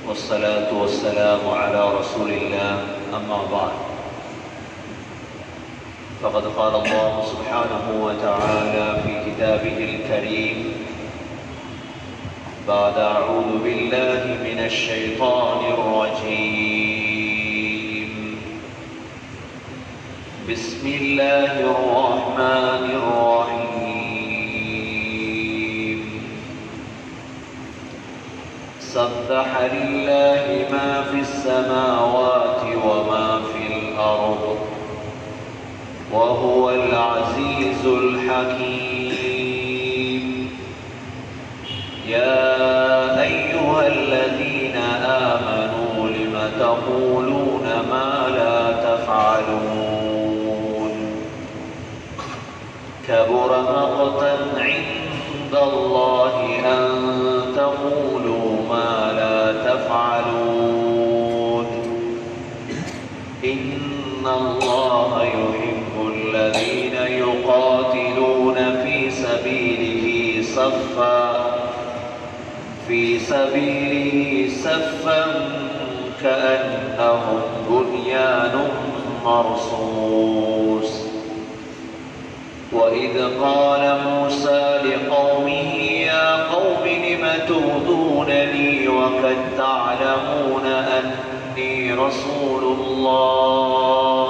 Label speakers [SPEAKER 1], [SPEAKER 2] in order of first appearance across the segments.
[SPEAKER 1] والصلاة والسلام على رسول الله أما بعد فقد قال الله سبحانه وتعالى في كتابه الكريم بعد أعوذ بالله من الشيطان الرجيم بسم الله الرحمن الرحيم سبح لله ما في السماوات وما في الأرض وهو العزيز الحكيم يا أيها الذين آمنوا لم تقولون ما لا تفعلون كبر مقتا عند الله أن تقولوا ما لا تفعلون إن الله يحب الذين يقاتلون في سبيله صفا في سبيله صفا كأنهم بنيان مرصوص وإذ قال موسى لقومه يا قوم لم تؤذونني وقد تعلمون أني رسول الله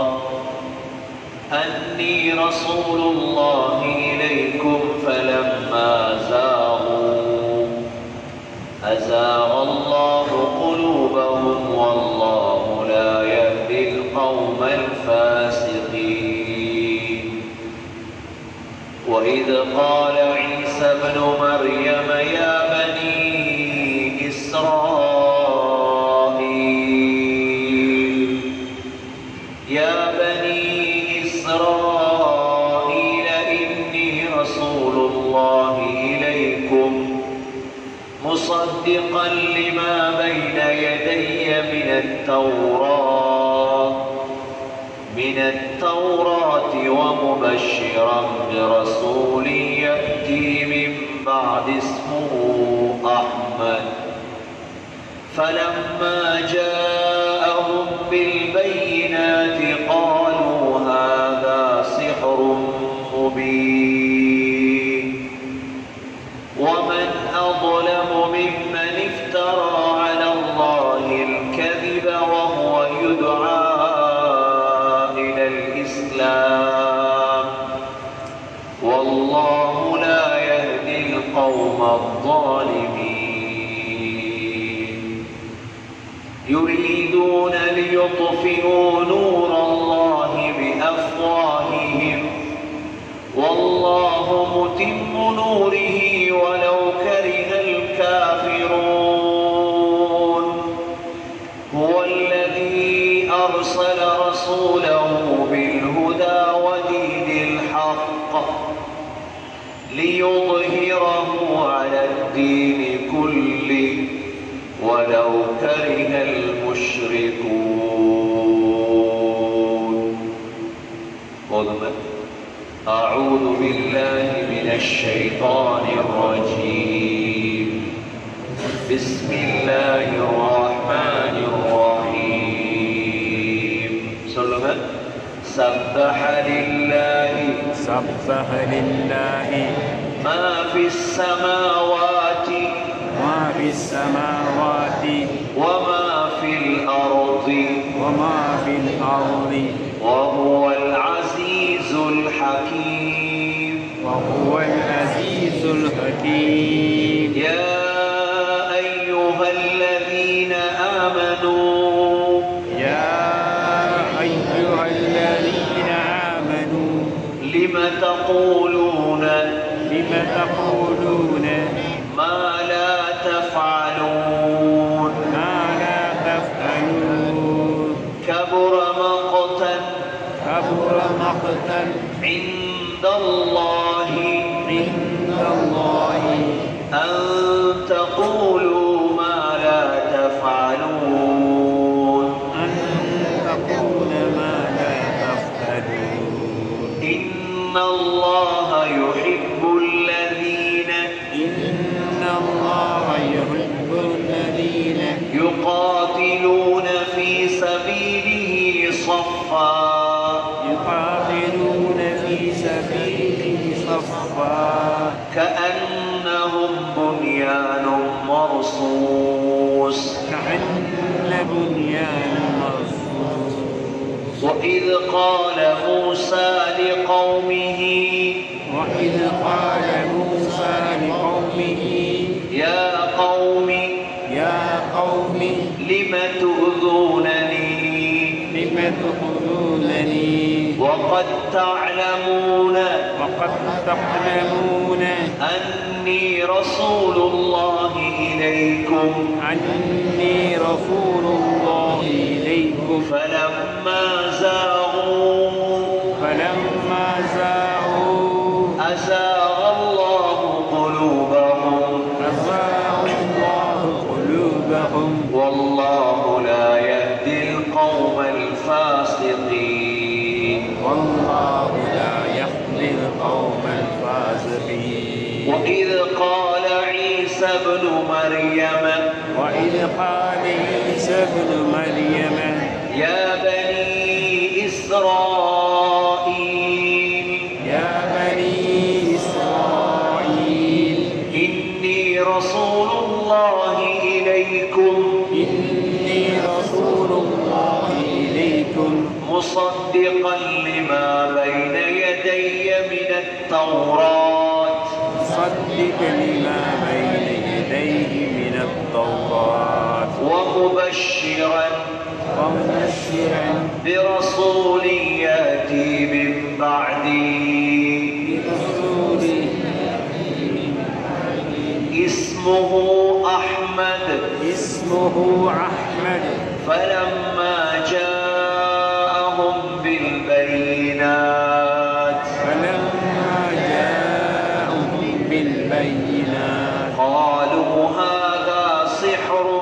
[SPEAKER 1] أني رسول الله إليكم فلما زاغوا أزاغ الله قلوبهم والله لا يهدي القوم الفاسقين وإذ قال عيسى ابن مريم يا بني إسرائيل يا بني إسرائيل إني رسول الله إليكم مصدقا لما بين يدي من التوراة من التوراة ومبشرا برسول يأتي من بعد اسمه أحمد فلما جاءهم بالبينات قالوا هذا سحر مبين ومن أظلم ممن افترى على الله الكذب وهو يدعى إلى الإسلام والله لا يهدي القوم الظالمين يريدون ليطفئوا نور الله بأفواههم والله متم نوره ولو كره الكافرون هو الذي أرسل رسوله بالهدى ودين الحق ليظهره على الدين كله ولو كره المشركون قدما أعوذ بالله من الشيطان الرجيم بسم الله الرحمن الرحيم சொல்லுங்க سبح لله
[SPEAKER 2] سبح لله
[SPEAKER 1] ما في السماوات
[SPEAKER 2] ما في السماوات
[SPEAKER 1] وما في الأرض
[SPEAKER 2] وما في الأرض
[SPEAKER 1] وهو العزيز الحكيم
[SPEAKER 2] وهو العزيز الحكيم
[SPEAKER 1] يا أيها الذين آمنوا
[SPEAKER 2] يا أيها الذين آمنوا
[SPEAKER 1] لم تقولون
[SPEAKER 2] لم تقولون
[SPEAKER 1] ما لا تفعلون
[SPEAKER 2] ما لا تفعلون
[SPEAKER 1] كبر مقتا
[SPEAKER 2] كبر مقتا
[SPEAKER 1] عند الله
[SPEAKER 2] عند الله
[SPEAKER 1] أن تقولوا ما لا تفعلون
[SPEAKER 2] أن تقول ما لا تفعلون
[SPEAKER 1] إن الله يحب الذين
[SPEAKER 2] إن الله يحب الذين
[SPEAKER 1] يقاتلون في سبيله صفا
[SPEAKER 2] يقاتلون في سبيله صفا
[SPEAKER 1] كأنهم بنيان مرصوص
[SPEAKER 2] كأن بنيان مرصوص
[SPEAKER 1] وإذ قال موسى لقومه
[SPEAKER 2] وإذ قال موسى لقومه
[SPEAKER 1] يا قوم
[SPEAKER 2] يا قوم
[SPEAKER 1] لم تؤذونني
[SPEAKER 2] لم تخذونني
[SPEAKER 1] وقد تعلمون
[SPEAKER 2] وقد تعلمون
[SPEAKER 1] أني رسول الله إليكم
[SPEAKER 2] أني رسول الله إليكم
[SPEAKER 1] فلما زاغوا
[SPEAKER 2] فلما زاغوا
[SPEAKER 1] أزاغ الله قلوبهم
[SPEAKER 2] أزاغ الله قلوبهم
[SPEAKER 1] والله لا يهدي القوم الفاسقين
[SPEAKER 2] والله لا يهدي القوم الفاسقين
[SPEAKER 1] وإذ قال عيسى ابن مريم
[SPEAKER 2] وإذ قال عيسى ابن مريم
[SPEAKER 1] يا بني إسرائيل
[SPEAKER 2] يا بني إسرائيل
[SPEAKER 1] إني رسول الله إليكم
[SPEAKER 2] إني رسول الله إليكم
[SPEAKER 1] مصدقا لما بين يدي من التوراة
[SPEAKER 2] مصدق لما بين يديه من التوراة
[SPEAKER 1] ومبشرا
[SPEAKER 2] ومبشرا
[SPEAKER 1] برسول يأتي من بعدي
[SPEAKER 2] برسول
[SPEAKER 1] اسمه أحمد
[SPEAKER 2] اسمه أحمد
[SPEAKER 1] فلما جاءهم بالبينات
[SPEAKER 2] فلما جاءهم بالبينات
[SPEAKER 1] قالوا هذا سحر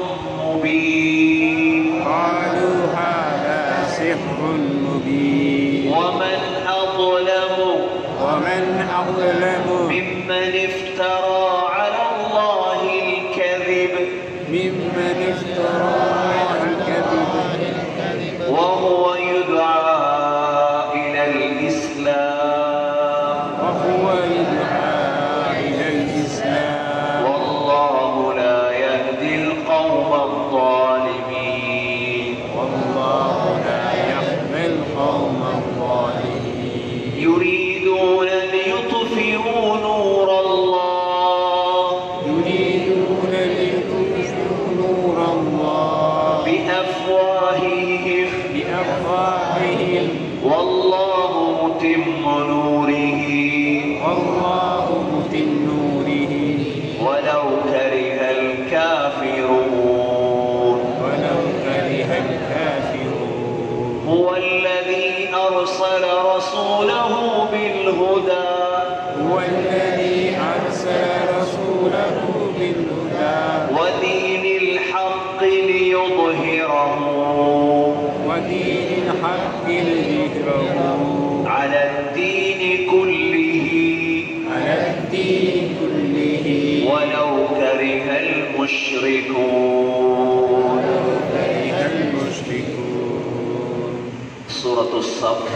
[SPEAKER 1] مبين
[SPEAKER 2] قالوا هذا سحر مبين
[SPEAKER 1] ومن أظلم
[SPEAKER 2] ومن أظلم
[SPEAKER 1] ممن افترى على الله الكذب
[SPEAKER 2] ممن افترى على الكذب
[SPEAKER 1] وهو يدعى إلى الإسلام
[SPEAKER 2] وهو يدعى إلى الإسلام
[SPEAKER 1] والله لا يهدي القوم الظالمين
[SPEAKER 2] والله لا يهدي القوم الظالمين
[SPEAKER 1] يريدون ليطفئوا نور الله
[SPEAKER 2] يريدون ليطفئوا نور الله
[SPEAKER 1] بأفواههم
[SPEAKER 2] بأفواههم
[SPEAKER 1] والله متم نوره
[SPEAKER 2] والله متم نوره
[SPEAKER 1] ولو كره الكافرون
[SPEAKER 2] ولو كره الكافرون
[SPEAKER 1] هو الذي أرسل رسوله بالهدى
[SPEAKER 2] هو الذي أرسل رسوله بالهدى
[SPEAKER 1] ودين الحق ليظهره
[SPEAKER 2] ودين الحق ليظهره
[SPEAKER 1] على الدين كله
[SPEAKER 2] على الدين كله
[SPEAKER 1] ولو كره المشركون
[SPEAKER 2] ولو كره المشركون
[SPEAKER 1] சூரத்து الصف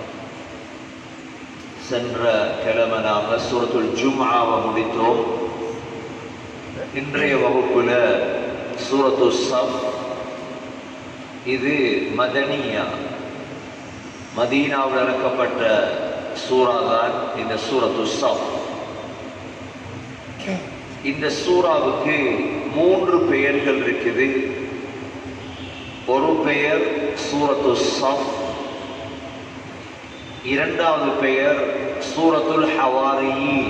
[SPEAKER 1] சென்ற கிழமை நாம சூரத்துல் ஜும்ஆவை முடித்தோம் இன்றைய வகுப்புல சூரத்து சஃப் இது மதனியா மதீனாவில் இறக்கப்பட்ட சூரா தான் இந்த சூரத்து சஃப் இந்த சூறாவுக்கு மூன்று பெயர்கள் இருக்குது ஒரு பெயர் சூரத்து சஃப் இரண்டாவது பெயர் சூரத்துல் ஹவாரியின்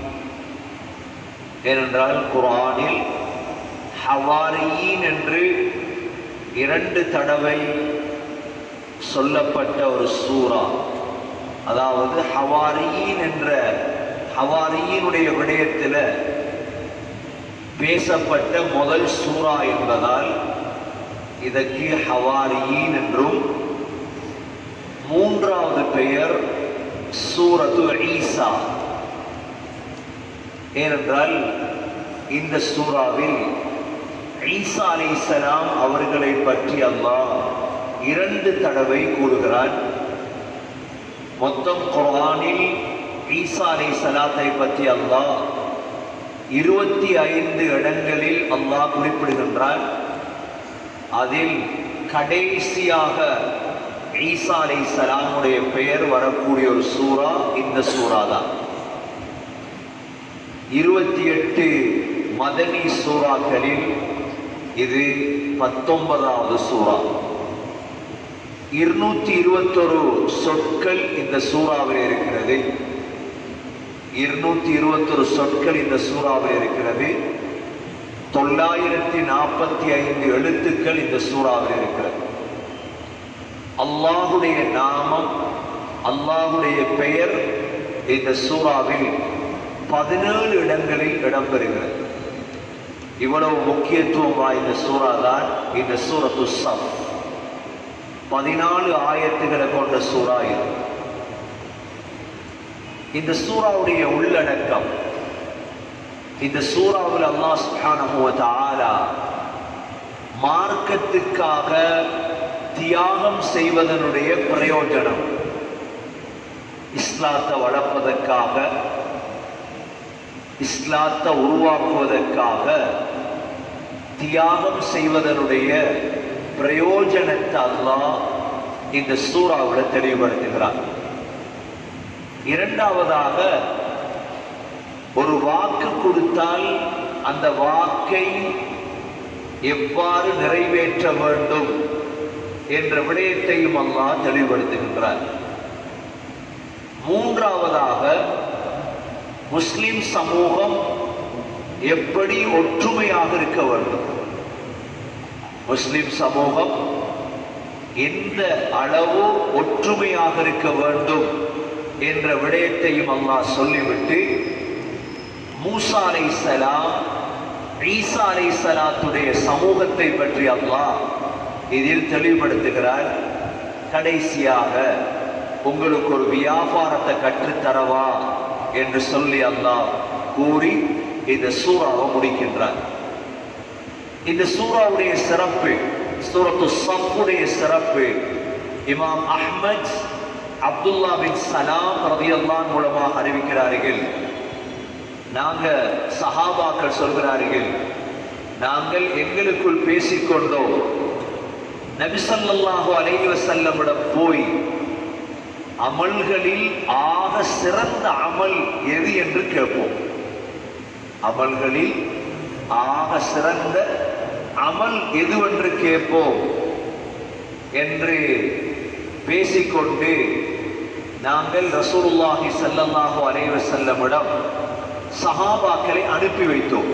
[SPEAKER 1] ஏனென்றால் குர்ஆனில் ஹவாரியின் என்று இரண்டு தடவை சொல்லப்பட்ட ஒரு சூரா அதாவது ஹவாரியின் என்ற ஹவாரியினுடைய விடயத்தில் பேசப்பட்ட முதல் சூரா என்பதால் இதற்கு ஹவாரியின் என்றும் மூன்றாவது பெயர் சூரத்து ஈசா ஏனென்றால் இந்த சூறாவில் ஈசா அலைஹிஸ்ஸலாம் அவர்களை பற்றி அல்லாஹ் இரண்டு தடவை கூறுகிறான் மொத்தம் குர்ஆனில் ஈசா அலைஹிஸ்ஸலாத்தை பற்றி அல்லாஹ் இருபத்தி ஐந்து இடங்களில் அல்லாஹ் குறிப்பிடுகின்றான் அதில் கடைசியாக ஈசா அலைஹிஸ்ஸலாமுடைய பெயர் வரக்கூடிய ஒரு சூரா இந்த சூரா தான் இருபத்தி எட்டு மதனி சூறாக்களில் இது பத்தொன்பதாவது சூறா இருநூத்தி இருபத்தொரு சொற்கள் இந்த சூறாவில் இருக்கிறது இருநூத்தி இருபத்தொரு சொற்கள் இந்த சூறாவில் இருக்கிறது தொள்ளாயிரத்தி நாற்பத்தி ஐந்து எழுத்துக்கள் இந்த சூறாவில் இருக்கிறது அல்லாஹுடைய நாமம் அல்லாஹுடைய பெயர் இந்த சூறாவில் பதினேழு இடங்களில் இடம்பெறுகிறது இவ்வளவு முக்கியத்துவம் வாய்ந்த சூறா தான் இந்த சூரத்து சப் பதினாலு ஆயத்துகளை கொண்ட சூறா இது இந்த சூறாவுடைய உள்ளடக்கம் இந்த சூறாவில் அல்லாஹ் சுப்ஹானஹு வ தஆலா மார்க்கத்துக்காக தியாகம் செய்வதனுடைய பிரயோஜனம் இஸ்லாத்தை வளர்ப்பதற்காக இஸ்லாத்தை உருவாக்குவதற்காக தியாகம் செய்வதனுடைய பிரயோஜனத்தை அல்லாஹ் இந்த சூறாவில் தெளிவுபடுத்துகிறார் இரண்டாவதாக ஒரு வாக்கு கொடுத்தால் அந்த வாக்கை எவ்வாறு நிறைவேற்ற வேண்டும் என்ற விடயத்தையும் அல்லாஹ் தெளிவுபடுத்துகின்றார் மூன்றாவதாக முஸ்லிம் சமூகம் எப்படி ஒற்றுமையாக இருக்க வேண்டும் முஸ்லிம் சமூகம் எந்த அளவு ஒற்றுமையாக இருக்க வேண்டும் என்ற விடயத்தையும் அல்லாஹ் சொல்லிவிட்டு மூசா அலைஹிஸ்ஸலாம் ஈசா அலைஹிஸ்ஸலாத்துடைய சமூகத்தை பற்றி அல்லாஹ் இதில் தெளிவுபடுத்துகிறார் கடைசியாக உங்களுக்கு ஒரு வியாபாரத்தை கற்றுத்தரவா என்று சொல்லி அல்லாஹ் கூறி இந்த சூறாவை முடிக்கின்றார் இந்த சூறாவுடைய சிறப்பு சூரத்து சஃப்புடைய சிறப்பு இமாம் அஹ்மத் அப்துல்லா பின் சலாம் ரதியல்லான் மூலமாக அறிவிக்கிறார்கள் நாங்க சஹாபாக்கள் சொல்கிறார்கள் நாங்கள் எங்களுக்குள் பேசிக்கொண்டோம் நபிசல்லாஹு அலைஹி வஸல்லமிடம் போய் அமல்களில் ஆக சிறந்த அமல் எது என்று கேட்போம் அமல்களில் ஆக சிறந்த அமல் எதுவென்று கேட்போம் என்று பேசிக்கொண்டு நாங்கள் ரசூலுல்லாஹி ஸல்லல்லாஹு அலைஹி வஸல்லமிடம் சஹாபாக்களை அனுப்பி வைத்தோம்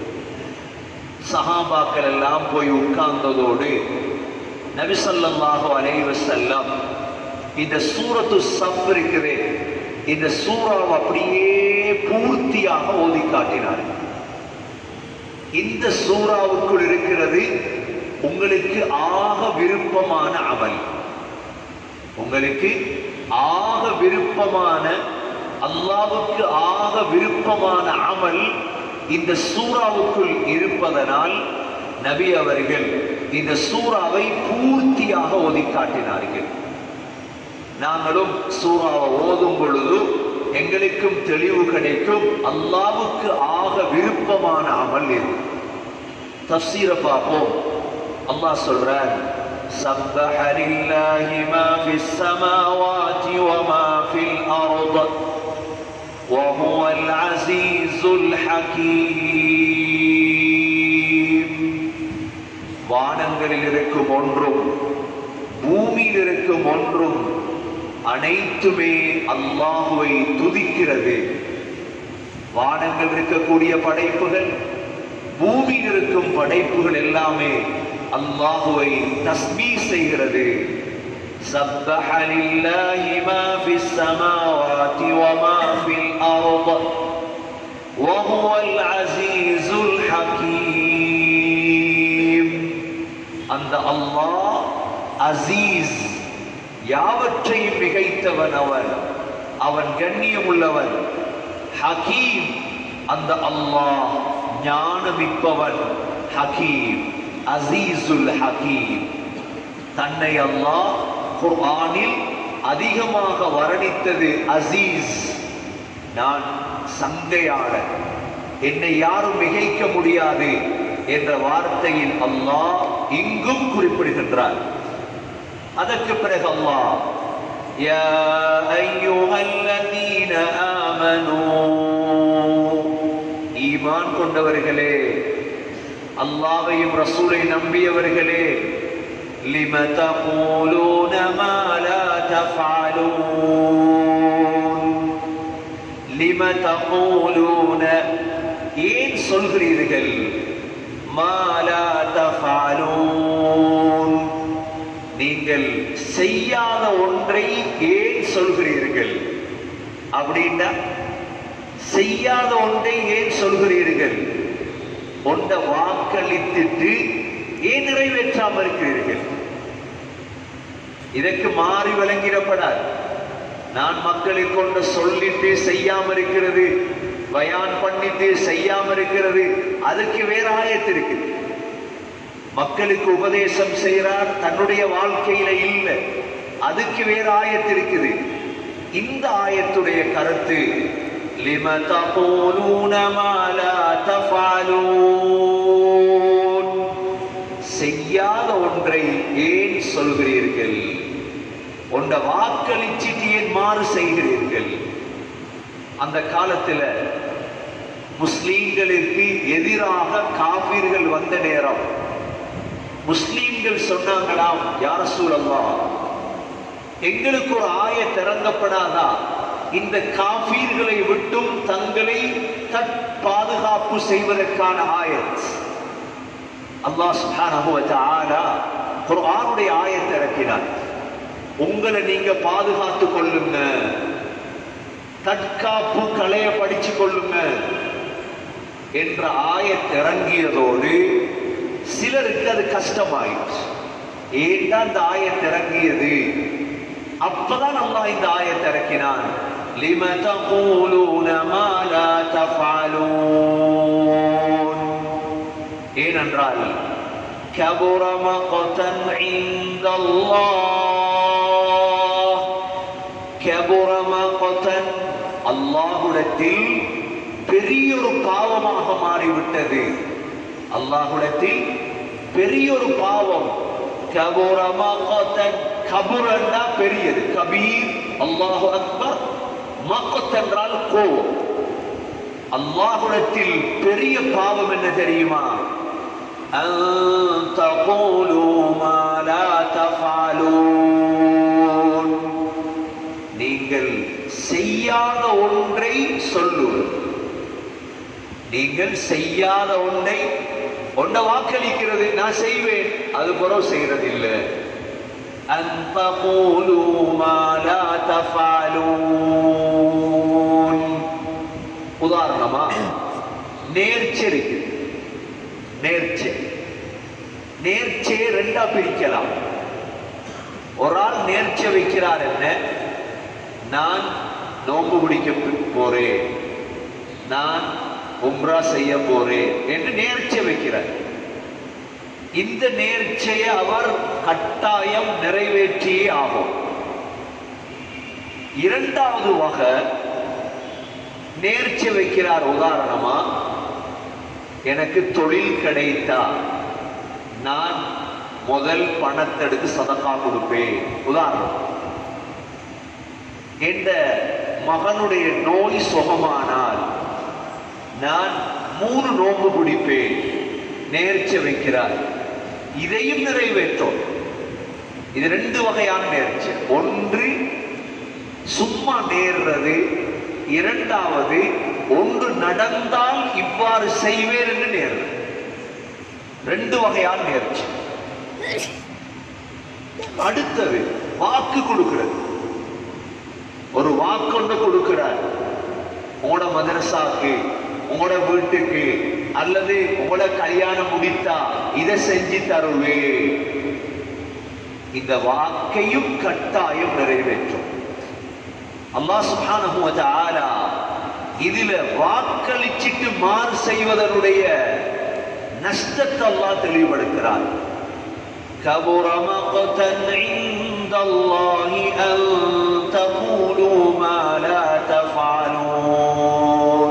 [SPEAKER 1] சஹாபாக்கள் எல்லாம் போய் உட்கார்ந்ததோடு நபி ஸல்லல்லாஹு அலைஹி வஸல்லம் இந்த சூரத்து சஃப் இருக்குது இந்த சூறாவை அப்படியே பூர்த்தியாக ஓதி காட்டினார் இந்த சூறாவுக்குள் இருக்கிறது உங்களுக்கு ஆக விருப்பமான அமல் உங்களுக்கு ஆக விருப்பமான அல்லாவுக்கு ஆக விருப்பமான அமல் இந்த சூறாவுக்குள் இருப்பதனால் நபி அவர்கள் இந்த சூறாவை பூர்த்தியாக ஓதி காட்டினார்கள் நாங்களும் சூறாவை ஓதும் பொழுது எங்களுக்கும் தெளிவு கிடைக்கும் அல்லாவுக்கு ஆக விருப்பமான அமல் இது தப்சீரை பார்ப்போம் அல்லாஹ் சொல்றான் سبح لله ما في السماوات وما في الأرض وهو العزيز الحكيم வானங்களில் இருக்கும் ஒன்றும் பூமியில் இருக்கும் ஒன்றும் அனைத்துமே அல்லாஹுவை துதிக்கிறது வானங்கள் இருக்கக்கூடிய படைப்புகள் பூமியில் இருக்கும் படைப்புகள் எல்லாமே அல்லாஹுவை தஸ்மீ செய்கிறது سبح لله ما في السماوات وما في الأرض وهو العزيز الحكيم அந்த அல்லாஹ் அசீஸ் யாவற்றையும் மிகைத்தவன் அவன் அவன் கண்ணியம் உள்ளவன் ஹகீம் அந்த அல்லாஹ் ஞானமிப்பவன் ஹகீம் அசீசுல் ஹகீம் தன்னை அல்லாஹ் குர்ஆனில் அதிகமாக வர்ணித்தது அசீஸ் நான் சங்கையாளர் என்னை யாரும் மிகைக்க முடியாது என்ற வார்த்தையில் அல்லாஹ் இங்கும் குறிப்பிடுகின்றார் அதற்கு பிறகு அல்லாஹ் யா அய்யுஹல்லதீன ஆமனூ ஈமான் கொண்டவர்களே அல்லாஹ்வையும் ரசூலை நம்பியவர்களே லிம தகூலூன மா லா தஃஅலூன் லிம தகூலூன ஏன் சொல்கிறீர்கள் மா லா தஃஅலூன் நீங்கள் செய்யாத ஒன்றை ஏன் சொல்கிறீர்கள் அப்படின்னா செய்யாத ஒன்றை ஏன் சொல்கிறீர்கள் ஒன்றை வாக்களித்துட்டு ஏன் நிறைவேற்றாமல் இருக்கிறீர்கள் இதற்கு மாறி விளங்கிடப்படாது நான் மக்களுக்கு கொண்டு சொல்லிட்டு செய்யாம இருக்கிறது பயான் பண்ணிட்டு செய்யாம இருக்கிறது அதுக்கு வேற ஆயத்து இருக்கு மக்களுக்கு உபதேசம் செய்கிறார் தன்னுடைய வாழ்க்கையில இல்லை அதுக்கு வேற ஆயத்து இருக்குது இந்த ஆயத்துடைய கருத்து லிம தகூலூன மா லா தஃஅலூன் செய்யாத ஒன்றை ஏன் சொல்கிறீர்கள் ஒன்றை வாக்களிச்சிட்டு ஏன் மாறு செய்கிறீர்கள் அந்த காலத்துல முஸ்லீம்களுக்கு எதிராக காபீர்கள் வந்த நேரம் முஸ்லீம்கள் சொன்னாங்களாம் யார சூழல்லாம் எங்களுக்கு ஒரு ஆய திறந்தப்படாதா இந்த காபீர்களை விட்டும் தங்களை தற்பாதுகாப்பு செய்வதற்கான ஆயத் அல்லாஹ் சுப்ஹானஹு வ தஆலா குர்ஆனுடைய ஆயத்தை இறக்கினார் உங்களை நீங்க பாதுகாத்து கொள்ளுங்க தற்காப்பு கலைய படிச்சு கொள்ளுங்க என்ற ஆயத் இறங்கியதோடு சிலருக்கு அது கஷ்டமாயிடுச்சு ஏன்டா இந்த ஆயத் இறங்கியது அப்பதான் அல்லாஹ் இந்த ஆயத் இறக்கினான் லிம தகூலூன மா லா தஃஅலூன் ஏனென்றால் كبر مقتا عند الله كبر مقتا அல்லாஹுடத்தில் பெரிய ஒரு பாவமாக மாறிவிட்டது அல்லாஹுடத்தில் பெரிய ஒரு பாவம் கபுர மகத்தன் கபுரன்னா பெரியது கபீர் அல்லாஹு அக்பர் மகத் என்றால் கோவம் அல்லாஹுடத்தில் பெரிய பாவம் என்ன தெரியுமா أن تقولوا ما لا تفعلون நீங்கள் செய்யாத ஒன்றை சொல்லுவது நீங்கள் செய்யாத ஒன்றை ஒன்றை வாக்களிக்கிறது நான் செய்வேன் அது புறம் செய்யறது இல்லை أن تقولوا ما لا تفعلون உதாரணமா நேர்ச்சி இருக்கு நேர்ச்சை நேர்ச்சையை ரெண்டா பிரிக்கலாம் ஒரு ஆள் நேர்ச்சை வைக்கிறார் என்ன நான் நோன்பு பிடிக்க போறேன் நான் உம்ரா செய்ய போறேன் என்று நேர்ச்சை வைக்கிறார் இந்த நேர்ச்சையை அவர் கட்டாயம் நிறைவேற்றியே ஆகும் இரண்டாவது வகை நேர்ச்சை வைக்கிறார் உதாரணமா எனக்கு தொழில் கிடைத்தா நான் முதல் பணத்தெடுத்து சதக்கா கொடுப்பேன் உதாரணம் என்ற மகனுடைய நோய் சுகமானால் நான் மூணு நோன்பு பிடிப்பேன் நேர்ச்சை வைக்கிறார் இதையும் நிறைவேற்றும் இது ரெண்டு வகையான நேர்ச்சி ஒன்று சும்மா நேர்றது இரண்டாவது ஒன்று நடந்தால் இவ்வாறு செய்வேன் என்று நேர்றது ரெண்டு வகையான நேர்ச்சி அடுத்தது வாக்கு கொடுக்கிறது ஒரு வாக்கொண்டு கொடுக்கிறார் உங்களோட மதரசாக்கு உங்களோட வீட்டுக்கு அல்லது உங்களோட கல்யாணம் முடித்தா இதை செஞ்சு தருவே இந்த வாக்கையும் கட்டாயம் நிறைவேற்றும் அல்லாஹ் சுப்ஹானஹு வ தஆலா இதுல வாக்களிச்சிட்டு மாறு செய்வதனுடைய நஷ்டத்தை அல்லாஹ் தெளிவுபடுத்துகிறார் كبر مقتا عند الله أن تقولوا ما لا تفعلون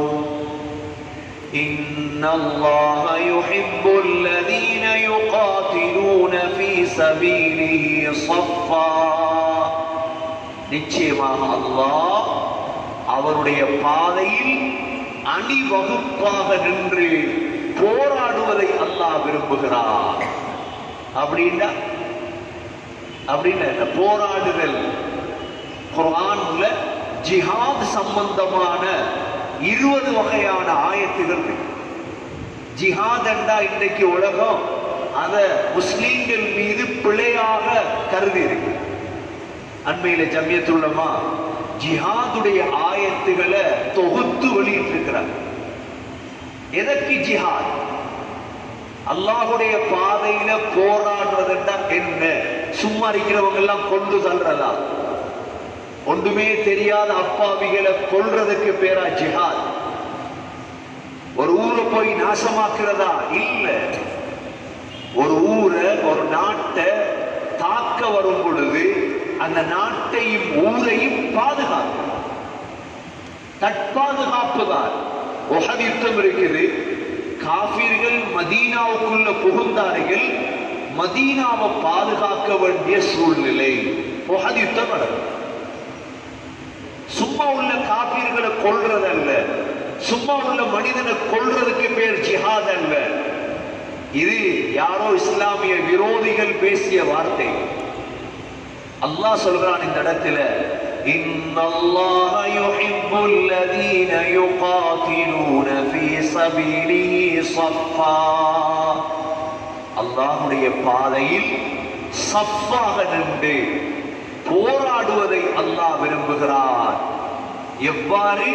[SPEAKER 1] إن الله يحب الذين يقاتلون في سبيله صفا நிச்சயமாக அல்லாஹ் அவருடைய பாதையில் அணிவகுப்பாக நின்று போராடுவதை அல்லாஹ் விரும்புகிறார் அப்படின்னா அப்படின்னா என்ன போராடுதல் குர்ஆன்ல ஜிஹாத் சம்பந்தமான இருபது வகையான ஆயத்துகள் இருக்கு ஜிஹாத் என்றா இன்றைக்கு உலகம் அத முஸ்லீம்கள் மீது பிழையாக கருதி இருக்கு அண்மையில ஜமியத்துள்ளமா ஜிஹாதுடைய ஆயத்துகளை தொகுத்து வெளியிட்டிருக்கிறார் எதற்கு ஜிஹாத் அல்லாஹுடைய பாதையில போராடுறதுன்னா என்ன சும்மா இருக்கிறவங்க எல்லாம் கொண்டு தள்ளுறதா ஒன்றுமே தெரியாத அப்பாவிகளை கொல்றதுக்கு பேரா ஜிஹாத் ஒரு ஊரை போய் நாசமாக்குறதா இல்ல ஒரு ஊரை ஒரு நாட்டை தாக்க வரும் பொழுது அந்த நாட்டையும் ஊரையும் பாதுகாக்க தற்பாதுகாப்பு தான் உஹத் யுத்தம் இருக்குது காபிர்கள் மதீனாவுக்குள்ள புகுந்தார்கள் மதீனாவை பாதுகாக்க வேண்டிய சூழ்நிலை உஹத் யுத்தம் நடக்கும் சும்மா உள்ள காபீர்களை கொல்றதல்ல சும்மா உள்ள மனிதனை கொல்றதுக்கு பேர் ஜிஹாத் அல்ல இது யாரோ இஸ்லாமிய விரோதிகள் பேசிய வார்த்தை அல்லாஹ் சொல்றான் இந்த இடத்துல إن الله يحب الذين يقاتلون في سبيله صفا அல்லாஹ்வுடைய பாதையில் சஃப்பாக நின்று போராடுவதை அல்லாஹ் விரும்புகிறார் எவ்வாறு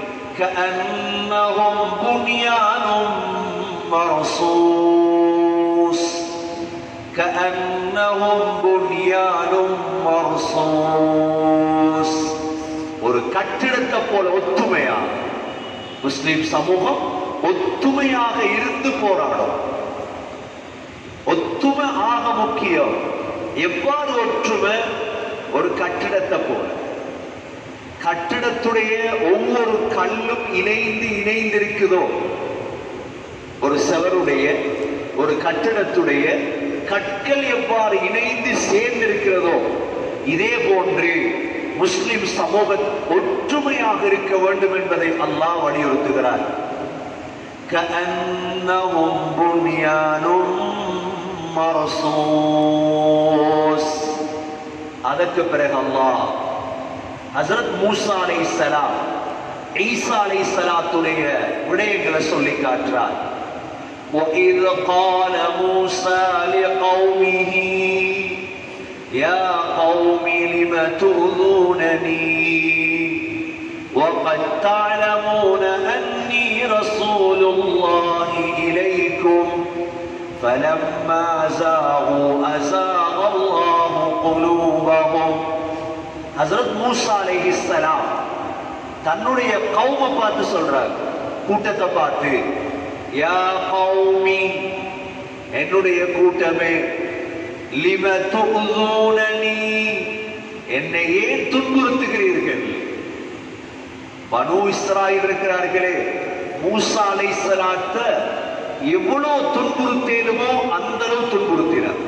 [SPEAKER 1] كأنهم بنيان مرصوص كأنهم بنيان مرصوص ஒரு கட்டிடத்தை போல ஒத்துமையா முஸ்லிம் சமூகம் ஒத்துமையாக இருந்து போராடும் ஒத்துமை ஆக முக்கியம் எவ்வாறு ஒற்றுமை ஒரு கட்டிடத்தை போல கட்டிடத்துடைய ஒவ்வொரு கல்லும் இணைந்து இணைந்திருக்குதோ ஒரு செவருடைய ஒரு கட்டிடத்துடைய கற்கள் எவ்வாறு இணைந்து சேர்ந்திருக்கிறதோ இதே போன்று முஸ்லிம் சமூக ஒற்றுமையாக இருக்க வேண்டும் என்பதை அல்லாஹ் வலியுறுத்துகிறார் كأنهم بنيان مرصوص அதற்கு பிறகு அல்லாஹ் ஹசரத் மூசா அலை சலாம் ஈசா அலை சலாத்துடைய விடயங்களை சொல்லி காட்டுறார் وإذ قال موسى لقومه يا قوم لم تؤذونني وقد تعلمون أني رسول الله إليكم فلما زاغوا أزاغ الله قلوبهم ஹசரத் மூசா அலைஹிஸ்ஸலாம் தன்னுடைய கௌம பார்த்து சொல்றார் கூட்டத்தை பார்த்து யா கௌமி என்னுடைய கூட்டமே லிம துகுனனி என்னை ஏன் துன்புறுத்துகிறீர்கள் பனு இஸ்ராயில் இருக்கிறார்களே மூசா அலைஹிஸ்ஸலாத்த எவ்வளவு துன்புறுத்தேனுமோ அந்த அளவு துன்புறுத்தினார்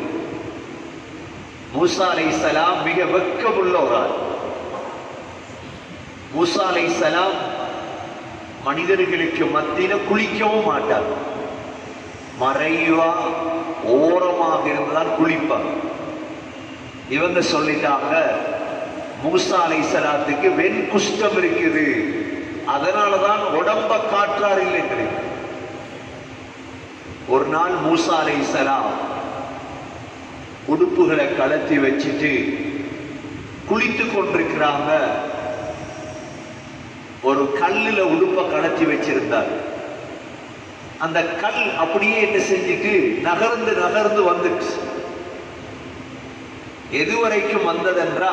[SPEAKER 1] மூசா அலைஹிஸ்ஸலாம் மிக வெக்கமுள்ள ஒரு ஆள் மூசா அலைஹிஸ்ஸலாம் மனிதர்களுக்கு மத்தியில குளிக்கவும் மாட்டார் மறைவா ஓரமாக இருந்துதான் குளிப்பார் இவங்க சொல்லிட்டாங்க மூசா அலைஹிஸ்ஸலாத்துக்கு வெண் குஷ்டம் இருக்குது அதனாலதான் உடம்ப காற்றார் இல்லை ஒரு நாள் மூசா அலைஹிஸ்ஸலாம் உடுப்புகளை கலத்தி வச்சுட்டு குளித்து கொண்டிருக்கிறாங்க ஒரு கல்லுல உடுப்ப கடத்தி வச்சிருந்தார் அந்த கல் அப்படியே என்ன செஞ்சுட்டு நகர்ந்து நகர்ந்து வந்துச்சு எதுவரைக்கும் வந்ததென்றா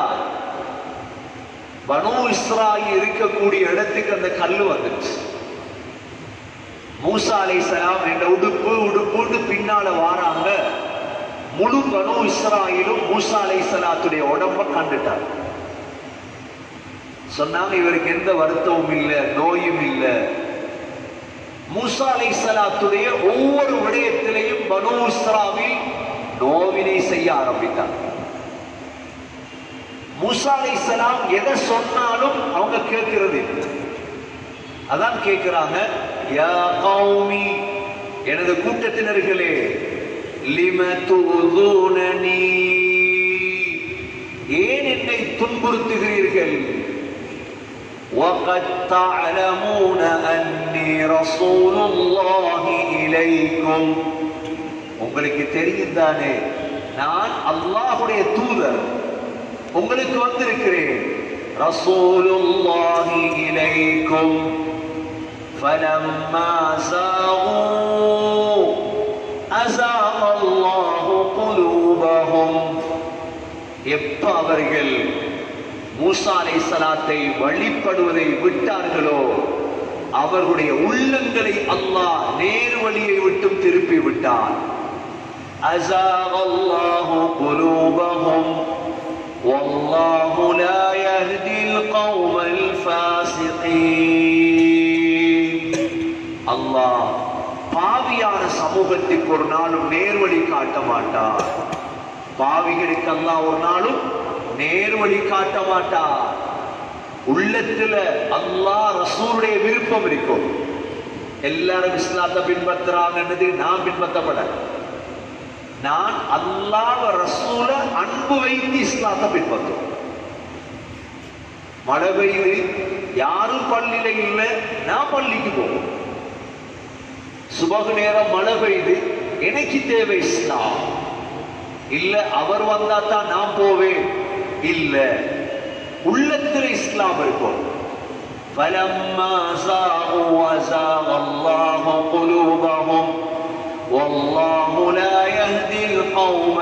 [SPEAKER 1] பனு இஸ்ராயில் இருக்கக்கூடிய இடத்துக்கு அந்த கல்லு வந்துச்சு மூசா அலைஹிஸ்ஸலாம் என்ற உடுப்பு உடுப்புன்னு பின்னால வாராங்க முழு பனு இஸ்ராயிலும் மூசா அலைஹிஸ்ஸலாத்துடைய உடம்ப கண்டுட்டார் சொன்னாங்க இவருக்கு எந்த வருத்தமும் இல்லை நோயும் இல்லை மூசா அலைஹிஸ்ஸலாத்துடைய ஒவ்வொரு விடயத்திலையும் பனு இஸ்ராவில் நோவினை செய்ய ஆரம்பித்தார் மூசா அலைஹிஸ்ஸலாம் எதை சொன்னாலும் அவங்க கேட்கிறது இல்லை அதான் கேட்கிறாங்க யா கௌமி எனது கூட்டத்தினர்களே லிம துதுனனி ஏன் என்னை துன்புறுத்துகிறீர்கள் وقد تعلمون أني رسول الله إليكم உங்களுக்கு தெரியும் தானே நான் அல்லாஹுடைய தூதர் உங்களுக்கு வந்திருக்கிறேன் ரசூலுல்லாஹி இலைக்கும் فلما زاغوا أزاغ الله قلوبهم எப்ப அவர்கள் மூசா அலைஹிஸ்ஸலாத்தை வழிபடுவதை விட்டார்களோ அவர்களுடைய உள்ளங்களை அல்லாஹ் நேர் வழியை விட்டும் திருப்பி விட்டான் أزاغ الله قلوبهم والله لا يهدي القوم الفاسقين அல்லாஹ் பாவியான சமூகத்துக்கு ஒரு நாளும் நேர்வழி காட்ட மாட்டார் பாவிகளுக்கு அல்லாஹ் ஒரு நாளும் நேர்வழி காட்ட மாட்டார் உள்ளத்துல அல்லாஹ் ரசூலுடைய விருப்பம் இருக்கும் எல்லாரும் இஸ்லாத்தை பின்பற்றுறாங்கன்றது நான் பின்பற்றப்பட நான் அல்லாஹ் ரசூல அன்பு வைத்து இஸ்லாத்தை பின்பற்றும் மழை பெய்யுது யாரும் பள்ளியில இல்லை நான் பள்ளிக்கு போவோம் சுபகு நேரம் மழை பெய்யுது எனக்கு தேவை இஸ்லாம் இல்ல அவர் வந்தா தான் நான் போவேன் இல்ல உள்ளத்தில் இஸ்லாம் இருக்கும் فلما زاغوا وزاغ الله قلوبهم والله لا يهدي القوم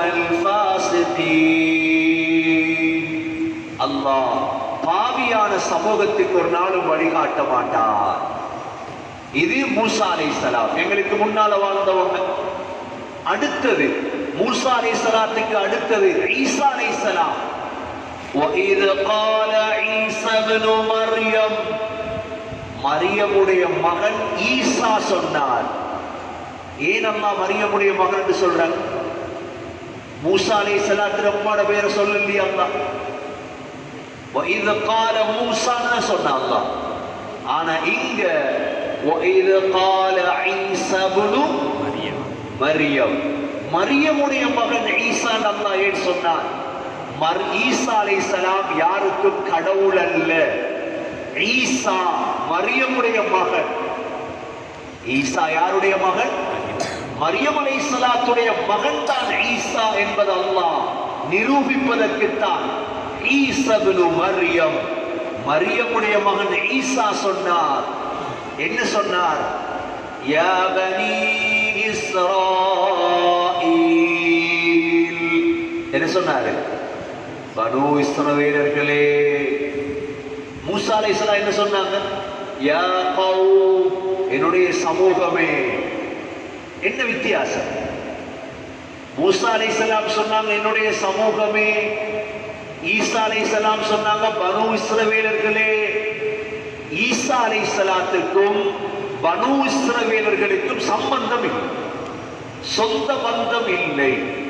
[SPEAKER 1] الفاسقين அல்லாஹ் பாவியான சமூகத்துக்கு ஒரு நாளும் வழிகாட்ட மாட்டார் இது மூசா அலைஹிஸ்ஸலாம் எங்களுக்கு முன்னால வாழ்ந்தவங்க அடுத்தது மூசா அலைஹிஸ்ஸலாத்துக்கு அடுத்தது ஈசா அலைஹிஸ்ஸலாம் وَإِذْ قَالَ عِيسَى ابْنُ مَرْيَمَ மரியமுடைய மகன் ஈசா சொன்னார் ஏன் அம்மா மரியமுடைய மகன் என்று சொல்றாங்க மூசா அலைஹிஸ்ஸலாத்து அம்மாட பேரை சொல்லலையா அல்லாஹ் وَإِذْ قَالَ மூசான்னு சொன்னா அல்லாஹ் ஆனா இங்க وَإِذْ قَالَ عِيسَى ابْنُ
[SPEAKER 2] மரியம்
[SPEAKER 1] மரியம் மரியமுடைய மகன் ஈசா அல்லாஹ் ஏன் சொன்னார் மர் ஈசா அலைஹிஸ்ஸலாம் யாருக்கும் கடவுள் அல்ல ஈசா மரியமுடைய மகன் ஈசா யாருடைய மகன் மரியம் அலைஹிஸ்ஸலாத்துடைய மகன் தான் ஈசா என்பது அல்லாஹ் நிரூபிப்பதற்குத்தான் ஈசபுனு மரியம் மரியமுடைய மகன் ஈசா சொன்னார் என்ன சொன்னார் யா பனி இஸ்ராயீல் என்ன சொன்னாரு பனு இஸ்ரவேலர்களே மூசா அலைஹிஸ்ஸலாம் என்ன சொன்னாங்க யா கௌம் என்னுடைய சமூகமே என்ன வித்தியாசம் மூசா அலைஹிஸ்ஸலாம் சொன்னாங்க என்னுடைய சமூகமே ஈசா அலைஹிஸ்ஸலாம் சொன்னாங்க பனு இஸ்ரவேலர்களே ஈசா அலைஹிஸ்ஸலாத்துக்கும் பனு இஸ்ரவேலர்களுக்கும் சம்பந்தம் இல்லை சொந்த பந்தம் இல்லை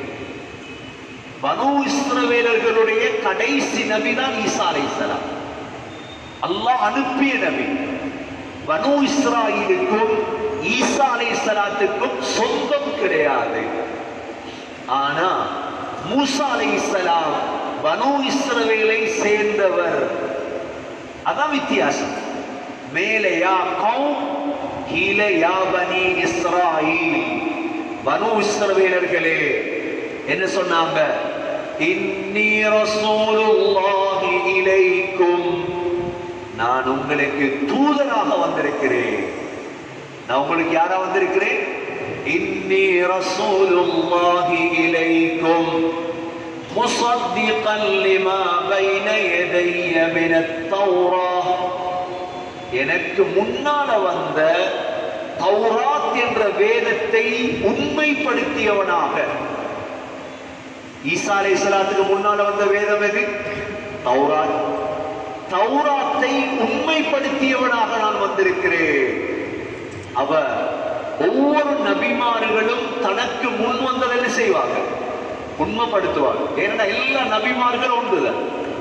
[SPEAKER 1] பனு இஸ்ரவேலர்களுடைய கடைசி நபி தான் ஈசா அலைஹிஸ்ஸலாம் அல்லாஹ் அனுப்பிய நபி பனு இஸ்ராயிலுக்கும் ஈசா அலைஹிஸ்ஸலாத்துக்கும் சொந்தம் கிடையாது ஆனா மூசா அலைஹிஸ்ஸலாம் பனு இஸ்ரவேலை சேர்ந்தவர் அதான் வித்தியாசம் மேலே யா கௌம் கீழே யா பனி இஸ்ராயில் பனு இஸ்ரவேலர்களே என்ன சொன்னாங்க இன்னி ரசூலுல்லாஹி இலைக்கும் நான் உங்களுக்கு தூதராக வந்திருக்கிறேன் நான் உங்களுக்கு யாரா வந்திருக்கிறேன் இன்னி ரசூலுல்லாஹி இலைக்கும் مصدقا لما بين يدي من التوراة எனக்கு முன்னால வந்த தௌராத் என்ற வேதத்தை உண்மைப்படுத்தியவனாக ஈசா அலைஹிஸ்ஸலாத்துக்கு முன்னால வந்த வேதம் எது தௌராத் தௌராத்தை உண்மைப்படுத்தியவனாக நான் வந்திருக்கிறேன் அவ ஒவ்வொரு நபிமார்களும் தனக்கு முன் வந்ததை என்ன செய்வாங்க உண்மைப்படுத்துவாங்க ஏன்னா எல்லா நபிமார்களும் ஒன்றுதான்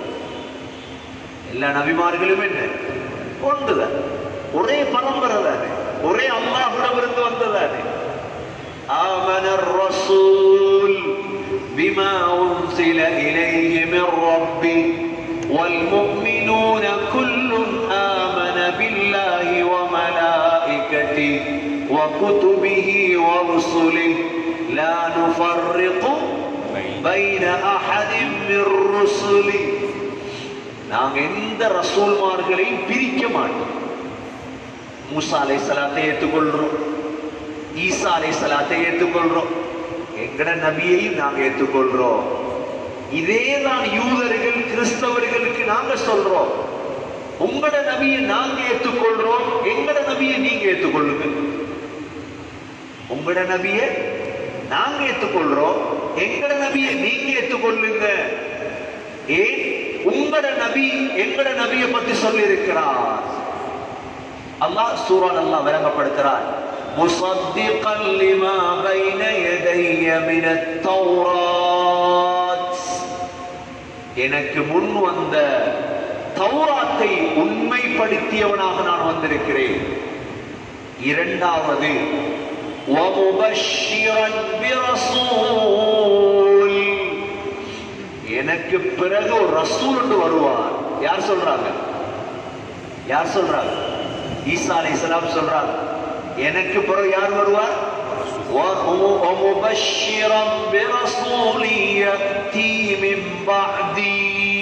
[SPEAKER 1] எல்லா நபிமார்களும் என்ன ஒன்றுதான் ஒரே பரம்பரை தானே ஒரே அல்லாஹ்விடமிருந்து வந்ததானே آمن الرسول بما أنزل إليه من ربه والمؤمنون كل آمن بالله وملائكته وكتبه ورسله لا نفرق بين أحد من رسله நாங்க எந்த ரசூல்மார்களையும் பிரிக்க மாட்டோம் மூசா அலை சலாத்தை ஏற்றுக்கொள்றோம் ஈசா அலை சலாத்தை ஏற்றுக்கொள்றோம் எங்கட நபியையும் நாங்க ஏற்றுக்கொள்றோம் இதேதான் யூதர்கள் கிறிஸ்தவர்களுக்கு நாங்க சொல்றோம் உங்களோட நபியை நாங்க ஏற்றுக்கொள்றோம் எங்கட நபியை நீங்க ஏற்றுக்கொள்ளுங்க உங்களோட நபியை நாங்க ஏற்றுக்கொள்றோம் எங்கட நபியை நீங்க ஏற்றுக்கொள்ளுங்க ஏன் உங்களோட நபி எங்கட நபியை பத்தி சொல்லி இருக்கிறார் அல்லாஹ் சூரான் அல்லாஹ் விளங்கப்படுத்துறார் مصدقا لما بين يدي من التوراة எனக்கு முன் வந்த தௌராத்தை உண்மைப்படுத்தியவனாக நான் வந்திருக்கிறேன் இரண்டாவது ومبشرا برسول எனக்கு பிறகு ஒரு ரசூல் என்று வருவார் யார் சொல்றாங்க யார் சொல்றாங்க ஈசா அலைஹிஸ்ஸலாம் சொல்றாங்க எனக்கு பிறகு யார் வருவார் ومبشرا برسول يأتي من بعدي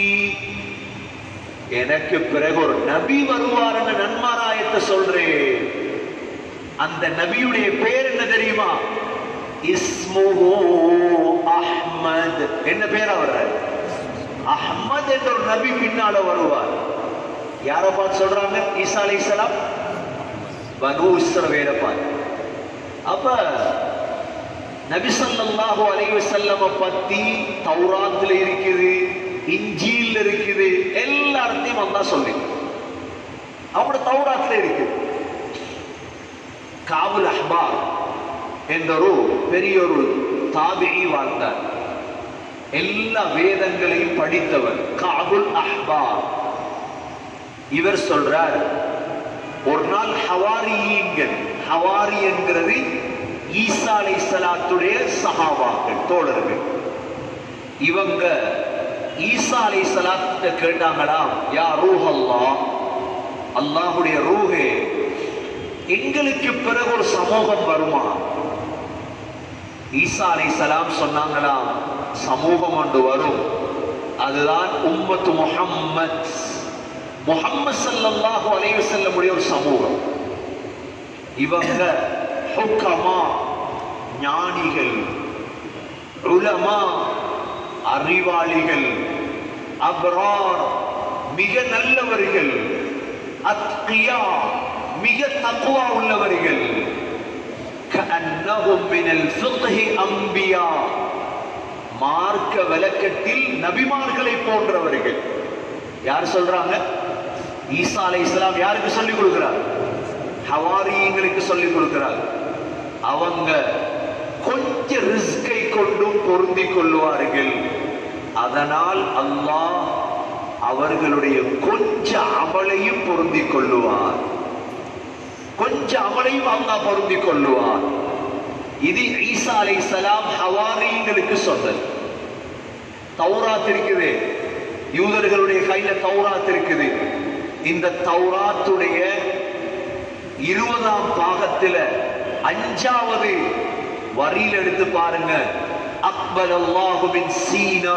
[SPEAKER 1] எனக்கு பிறகு ஒரு நபி வருவார் என்ற நன்மாராயத்தை சொல்றேன் அந்த நபியுடைய பேர் என்ன தெரியுமா இஸ்முஹு அஹ்மத் என்ன பேர் அவர் அஹ்மத் என்ற ஒரு நபி பின்னால வருவார் யாரை பார்த்து சொல்றாங்க ஈசா அலைஹிஸ்ஸலாம் பனு இஸ்ரவேலை பார்த்து அப்ப நபி ஸல்லல்லாஹு அலைஹி வஸல்லம் பத்தி தௌராத்துல இருக்குது இஞ்சியில் இருக்குது எல்லாத்தையும் அல்லாஹ் சொல்லி அவங்களோட தௌராத்துல இருக்குது காபுல் அஹ்பார் என்றொரு பெரிய ஒரு தாபிகி வாழ்ந்தார் எல்லா வேதங்களையும் படித்தவர் காபுல் அஹ்பார் இவர் சொல்றார் ஒரு நாள் ஹவாரியுங்கள் ஹவாரி என்கிறது ஈசா அலை சலாத்துடைய சஹாபாக்கள் தோழர்கள் இவங்க ஈசா அலை சலாத்த கேட்டாங்களாம் யா ரூஹ் அல்லாஹ் அல்லாஹுடைய ரூஹே எங்களுக்கு பிறகு ஒரு சமூகம் வருமா ஈசா அலை சலாம் சொன்னாங்களாம் சமூகம் ஒன்று வரும் அதுதான் உம்மத்து முஹம்மத் முஹம்மது ஸல்லல்லாஹு அலைஹி வஸல்லமுடைய ஒரு சமூகம் இவங்க ஹுக்கமா ஞானிகள் உலமா அறிவாளிகள் அப்ரார் மிக நல்லவர்கள் அத்கியா மிக தக்குவா உள்ளவர்கள் كأنهم من الفقه أنبياء மார்க்க விளக்கத்தில் நபிமார்களை போன்றவர்கள் யார் சொல்றாங்க ஈசா அலை இஸ்லாம் யாருக்கு சொல்லிக் கொடுக்கிறார் ஹவாரியங்களுக்கு சொல்லிக் கொடுக்கிறார் அவங்க கொஞ்ச ரிஸ்கை கொண்டும் பொருந்திக் கொள்வார்கள் அதனால் அல்லாஹ் அவர்களுடைய கொஞ்ச அமலையும் பொருந்திக் கொள்ளுவார் கொஞ்ச அமலையும் அல்லாஹ் பொருந்திக் கொள்ளுவார் இது ஈசா அலை சலாம் ஹவாரியங்களுக்கு சொன்னது தௌராத் இருக்குது யூதர்களுடைய கையில தௌராத் இருக்குது இந்த தௌராத்துடைய இருபதாம் பாகத்துல அஞ்சாவது வரியில் எடுத்து பாருங்க அக்பல் அல்லாஹு மின் சீனா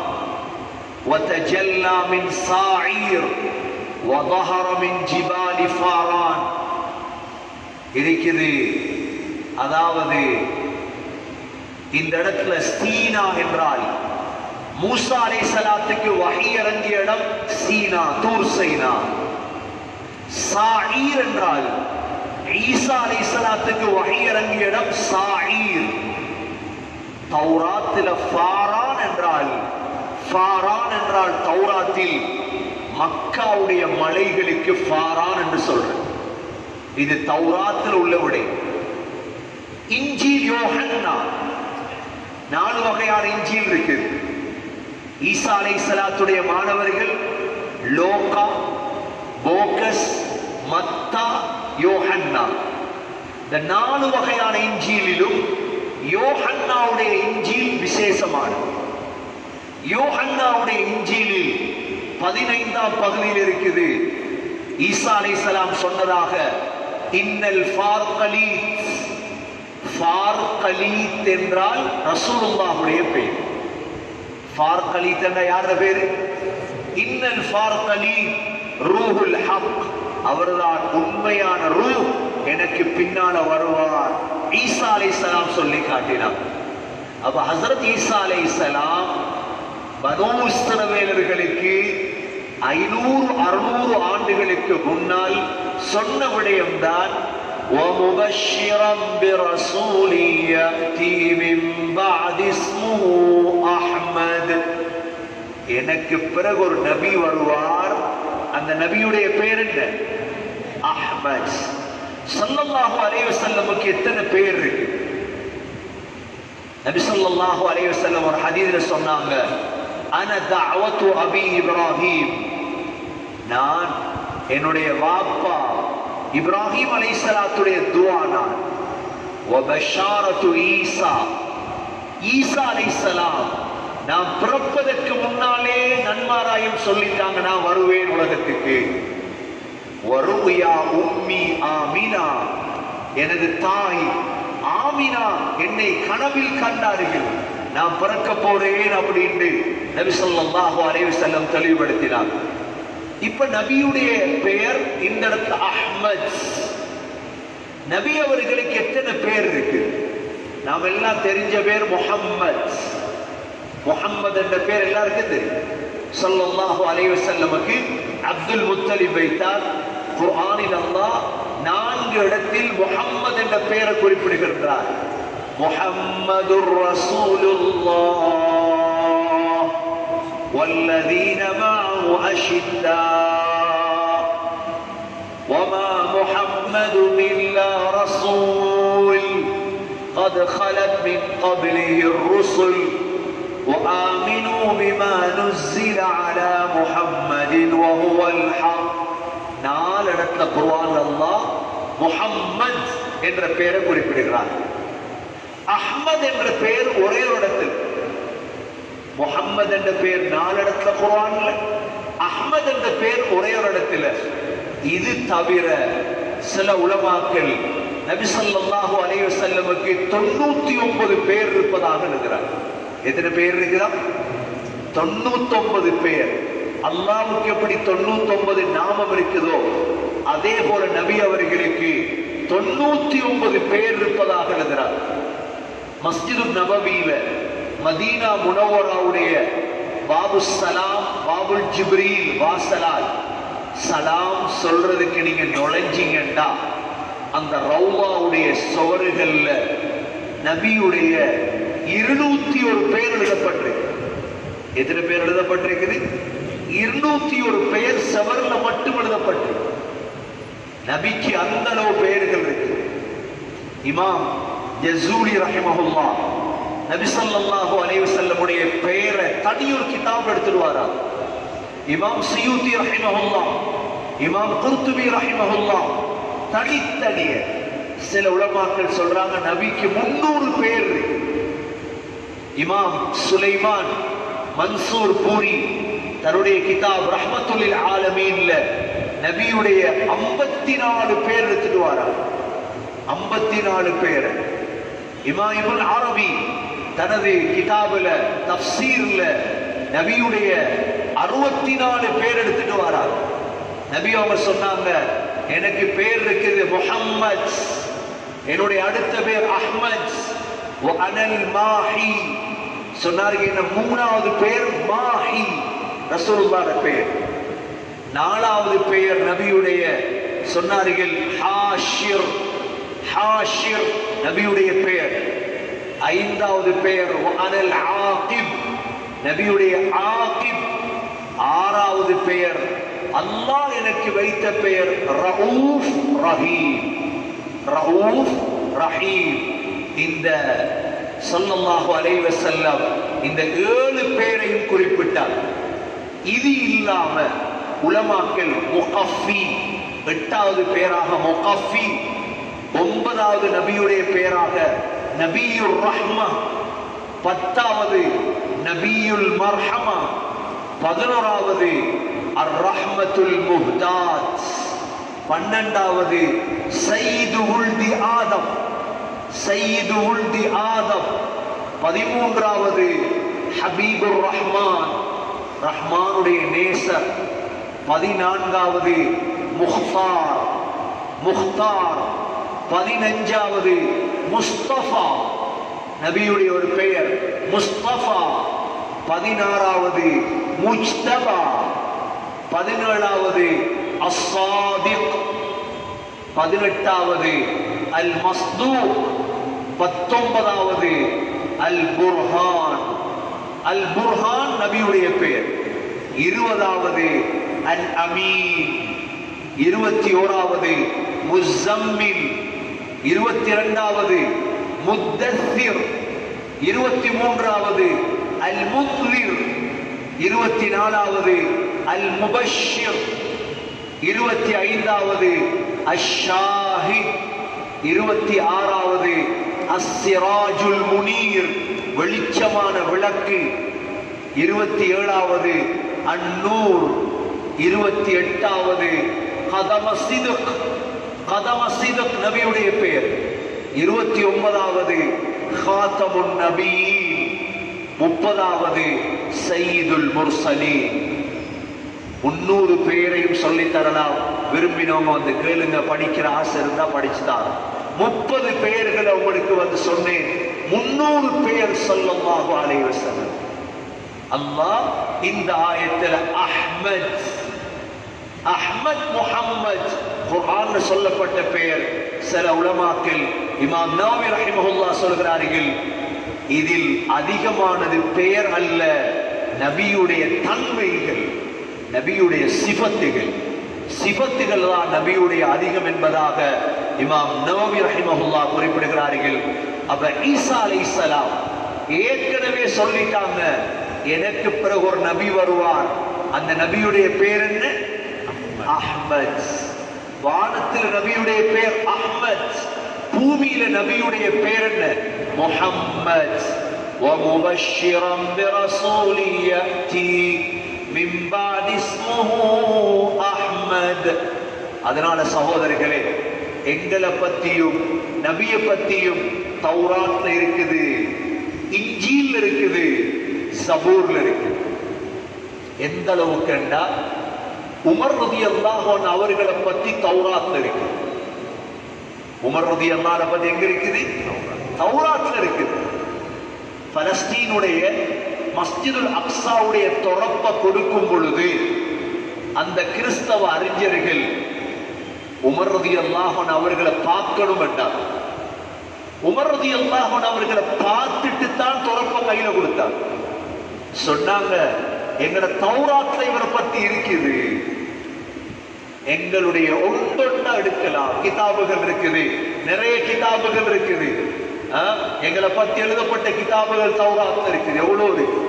[SPEAKER 1] وتجلى من صاعير وظهر من جبال فاران இருக்குது அதாவது இந்த இடத்துல சீனா என்றால் மூசா அலை சலாத்துக்கு வகை இறங்கிய இடம் சீனா தூர் சைனா சாஈர் என்றால் ஈசா அலைஹிஸ்ஸலாத்துக்கு வஹி இறங்கிய இடம் சாஈர் தௌராத்தில் ஃபாரான் என்றால் ஃபாரான் என்றால் தௌராத்தில் மக்காவுடைய மலைகளுக்கு ஃபாரான் என்று சொல்றேன் இது தௌராத்தில் உள்ள விடை இஞ்சில் யோஹன்னா நாலு வகையான இஞ்சில் இருக்குது ஈசா அலைஹிஸ்ஸலாத்துடைய மாணவர்கள் லோகா போகஸ் மத்தா யோஹன்னா இந்த நாலு வகையான இஞ்சியிலும் யோஹன்னாவுடைய இஞ்சில் விசேஷமானது யோஹன்னாவுடைய இஞ்சிலில் பதினைந்தாம் பகுதியில் இருக்குது ஈசா அலைஹிஸ்ஸலாம் சொன்னதாக இன்னல் ஃபார்கலீத் ஃபார்கலீத் என்றால் ரசூலுல்லாஹுடைய பெயர் ஃபார்கலீத் என்ற யார பேரு இன்னல் ஃபார்கலீத் ரூஹுல் ஹக் அவர்தான் உண்மையான ரூ எனக்கு பின்னால வருவார் ஈசா அலைஹிஸ்ஸலாம் சொல்லி காட்டினார் அப்ப ஹசரத் ஈசா அலைஹிஸ்ஸலாம் பனோ இஸ்ரவேலர்களுக்கு ஐநூறு அறுநூறு ஆண்டுகளுக்கு முன்னால் சொன்ன விடயம்தான் ومبشرا برسول يأتي من بعد اسمه أحمد எனக்கு பிறகு ஒரு நபி வருவார் அந்த நபியுடைய பேர் என்ன அஹ்மத் ஸல்லல்லாஹு அலைஹி வஸல்லமுக்கு எத்தனை பேர் இருக்கு நபி ஸல்லல்லாஹு அலைஹி வஸல்லம் ஒரு ஹதீஸ்ல சொன்னாங்க அன தஅவத்து அபி இப்ராஹிம் நான் என்னுடைய வாப்பா இப்ராஹிம் அலைஹிஸ்ஸலாத்துடைய துஆ நான் வபஷாரத்து ஈசா ஈசா அலைஹிஸ்ஸலாம் நான் பிறப்பதற்கு முன்னாலே நன்மாராயம் சொல்லிட்டாங்க நான் வருவேன் உலகத்துக்கு வருயா உம்மி ஆமினா எனது தாய் ஆமினா என்னை கனவில் கண்டார்கள் நான் பிறக்க போறேன் அப்படின்னு நபி ஸல்லல்லாஹு அலைஹி வஸல்லம் தெளிவுபடுத்தினார் இப்ப நபியுடைய பெயர் இந்த இடத்துல அஹ்மத் நபி அவர்களுக்கு எத்தனை பேர் இருக்கு நாம் எல்லாம் தெரிஞ்ச பேர் முஹம்மத் முஹம்மது என்ற பேர் எல்லாருக்கும் தெரியும் ஸல்லல்லாஹு அலைஹி வஸல்லமுக்கு அப்துல் முத்தலிப் வைத்தார் குர்ஆனில் அல்லாஹ் நான்கு இடத்தில் முஹம்மது என்ற பெயரை குறிப்பிடுகின்றார் முஹம்மதுர் ரசூலுல்லாஹ் والذين معه أشداء وما محمد إلا رسول قد خلت من قبله الرسل وآمنوا بما نزل على محمد وهو الحق நாலு இடத்துல குர்ஆன் அல்லாஹ் முஹம்மத் என்ற பெயரை குறிப்பிடுகிறார் அஹ்மத் என்ற பெயர் ஒரே ஒரு இடத்தில் முஹம்மது என்ற பெயர் நாலு இடத்துல குர்ஆன்ல அஹ்மத் என்ற பெயர் ஒரே ஒரு இடத்துல இது தவிர சில உலமாக்கள் நபி ஸல்லல்லாஹு அலைஹி வஸல்லமுக்கு தொண்ணூத்தி ஒன்பது பேர் இருப்பதாக எழுதுகிறார் எத்தனை பேர் இருக்கிறா தொண்ணூத்தி ஒன்பது பேர் அல்லாஹ்வுக்கு எப்படி தொண்ணூத்தி ஒன்பது நாமம் இருக்குதோ அதே போல நபி அவர்களுக்கு தொண்ணூத்தி ஒன்பது பேர் இருப்பதாக எழுதுகிறார் மஸ்ஜிது நபவியில மதீனா முனவராவுடைய பாபு சலாம் பாபுல் ஜிப்ரீல் வாசலால் சலாம் சொல்றதுக்கு நீங்க நுழைஞ்சீங்கண்டா அந்த ரவுலாவுடைய சுவறுகள்ல நபியுடைய இருநூத்தி ஒரு பேர் எழுதப்பட்டிருக்கு எத்தனை பேர் எழுதப்பட்டிருக்குது இருநூத்தி ஒரு பெயர் செவர்ல மட்டும் எழுதப்பட்டிருக்கு நபிக்கு அந்த அளவு பெயர்கள் இருக்கு இமாம் ஜசூலி ரஹிமஹுல்லா நபி ஸல்லல்லாஹு அலைஹி வஸல்லமுடைய பெயரை தனியொரு கிதாப் எடுத்துடுவாரா இமாம் சியூத்தி ரஹிமஹுல்லா இமாம் குர்துபி ரஹிமஹுல்லா தனித்தனிய சில உலமாக்கள் சொல்றாங்க நபிக்கு முன்னூறு பேர் இருக்கு இமாம் சுலைமான் மன்சூர் பூரி தன்னுடைய கிதாப் ரஹ்மத்துல்லில் ஆலமீன்ல நபியுடைய ஐம்பத்தி நாலு பேர் எடுத்துட்டு வாரா ஐம்பத்தி நாலு பேர் இமாம் இப்னு அரபி தனது கிதாபுல தஃப்சீர்ல நபியுடைய அறுபத்தி நாலு பேர் எடுத்துட்டு வரார் நபி அவங்க சொன்னாங்க எனக்கு பேர் இருக்குது முஹம்மத் என்னுடைய அடுத்த பேர் அஹ்மத் வ அனல் மாஹி சொன்னார்கள் என்ன மூணாவது பேர் மாஹி ரசூலுல்லாஹ் பேர் நாலாவது பெயர் நபியுடைய சொன்னார்கள் ஹாஷிர் ஹாஷிர் நபியுடைய பெயர் ஐந்தாவது பெயர் அனல் ஆகிப் நபியுடைய ஆகிப் ஆறாவது பெயர் அல்லாஹ் எனக்கு வைத்த பெயர் ரவுஃப் ரஹீம் ரவுஃப் ரஹீம் இந்த ஸல்லல்லாஹு அலைஹி வஸல்லம் இந்த ஏழு பேரையும் குறிப்பிட்டார் இது இல்லாம உலமாக்கள் முகஃபி எட்டாவது பேராக முகஃபி ஒன்பதாவது நபியுடைய பேராக நபியுர் ரஹ்மா பத்தாவது நபியுல் மர்ஹமா பதினோராவது அர் ரஹ்மத்துல் முஹ்தாத் பன்னெண்டாவது சைது உல்தி ஆதம் சைது உல்தி ஆதம் பதிமூன்றாவது ஹபீபுர் ரஹ்மான் ரஹ்மானுடைய நேசர் பதினான்காவது முஹ்தார் முஹ்தார் பதினஞ்சாவது முஸ்தபா நபியுடைய ஒரு பெயர் முஸ்தபா பதினாறாவது முஜ்தபா பதினேழாவது அஸ்ஸாதிக் பதினெட்டாவது அல் மஸ்தூக் பத்தொன்பதாவது அல் புர்ஹான் அல் புர்ஹான் நபியுடைய பெயர் இருபதாவது அல் அமீன் இருபத்தி ஓராவது முசம்மில் இருபத்தி இரண்டாவது முத்தசிர் இருபத்தி மூன்றாவது அல் முத்லிர் இருபத்தி நாலாவது அல் முபஷிர் இருபத்தி ஐந்தாவது அஷாஹித் இருபத்தி ஆறாவது அஸ்ஸிராஜுல் முனீர் வெளிச்சமான விளக்கு இருபத்தி ஏழாவது அன்னூர் இருபத்தி எட்டாவது கதம சிதுக் கதம சிதுக் நபியுடைய பெயர் இருபத்தி ஒன்பதாவது ஹாத்தமுன் நபி முப்பதாவது சையீதுல் முர்சலீன் முன்னூறு பேரையும் சொல்லித் தரலாம் விரும்பினவங்க வந்து கேளுங்க படிக்கிற ஆசை இருந்தா படிச்சுதான் முப்பது பெயர்களை உங்களுக்கு வந்து சொன்னேன் முன்னூறு பெயர் சொல்லமாக அலைவ வஸல்லம் அல்லாஹ் இந்த ஆயத்துல அஹ்மத் அஹ்மத் முஹம்மத் குர்ஆன்ல சொல்லப்பட்ட பெயர் சில உலமாக்கள் இமாம் நவவி ரஹிமஹுல்லாஹ் சொல்கிறார்கள் இதில் அதிகமானது பெயர் அல்ல நபியுடைய தன்மைகள் நபியுடைய சிபத்துகள் சிபத்துகள் தான் நபியுடைய அதிகம் என்பதாக இமாம் நவவி ரஹிமஹுல்லா குறிப்பிடுகிறார்கள் அப்ப ஈசா அலைஹிஸ்ஸலாம் ஏற்கனவே சொல்லிட்டாங்க எனக்கு பிறகு ஒரு நபி வருவார் அந்த நபியுடைய பேர் என்ன அஹ்மத் வானத்தில் நபியுடைய பேர் அஹ்மத் பூமியில நபியுடைய பேர் என்ன முஹம்மத் ومبشرا برسول يأتي من بعد اسمه أحمد அதனால சகோதரர்களே எங்களை பத்தியும் நபிய பத்தியும் தௌராத்ல இருக்குது இஞ்சியில் இருக்குது சபூர்ல இருக்குது எந்த அளவுக்கு என்றால் உமர் ரதி அல்லாஹோன் அவர்களை பத்தி தௌராத்ல இருக்கு உமர் ரதி அல்லாஹ் பத்தி எங்க இருக்குது தௌராத்ல இருக்குது பலஸ்தீனுடைய மஸ்ஜிதுல் அக்ஸாவுடைய தொடப்ப கொடுக்கும் பொழுது அந்த கிறிஸ்தவ அறிஞர்கள் உமர் ரதி அல்லாஹன் அவர்களை பார்க்கணும் என்றார் உமர் ரதி அல்லாஹன் அவர்களை பார்த்துட்டு தான் தொடப்ப கையில கொடுத்தார் சொன்னாங்க எங்கட தௌராத்ல இவரை பத்தி இருக்குது எங்களுடைய ஒன்றொன்னா எடுக்கலாம் கிதாபுகள் இருக்குது நிறைய கிதாபுகள் இருக்குது ஆ, எங்களை பத்தி எழுதப்பட்ட கிதாபுகள் தௌராத்ல இருக்குது எவ்வளவு இருக்கு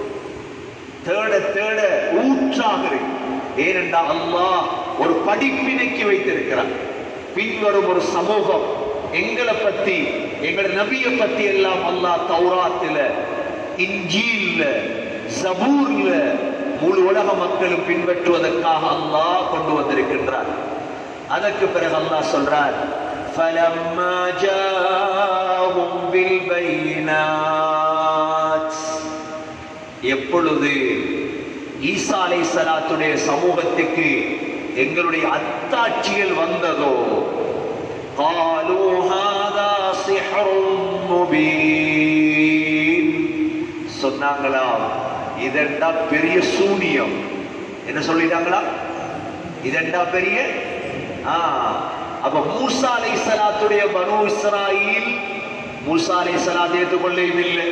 [SPEAKER 1] தேட தேட ஊற்றாக இருக்கு ஏனென்றால் அல்லாஹ் ஒரு படிப்பினைக்கு வைத்திருக்கிறார் பின்வரும் ஒரு சமூகம் எங்களை பத்தி எங்களோட நபியை பத்தி எல்லாம் அல்லாஹ் தௌராத்துல இன்ஜீல்ல சபூர்ல முழு உலக மக்களும் பின்பற்றுவதற்காக அல்லாஹ் கொண்டு வந்திருக்கின்றார் அதற்கு பிறகு அல்லாஹ் சொல்றார் فَلَمَّا جَاءَهُم بِالْبَيِّنَاتِ எப்பொழுது ஈசா அலை சலாத்துடைய சமூகத்துக்கு எங்களுடைய அத்தாட்சிகள் வந்ததோ قالوا هذا سحر مبين சொன்னாங்களாம் இதெண்டா பெரிய சூனியம் என்ன சொல்லிட்டாங்களா இதெண்டா பெரிய ஆ, அப்ப மூசா அலை சலாத்துடைய பனு இஸ்ராயில் மூசா அலை சலாத் ஏற்றுக்கொள்ளவும் இல்லை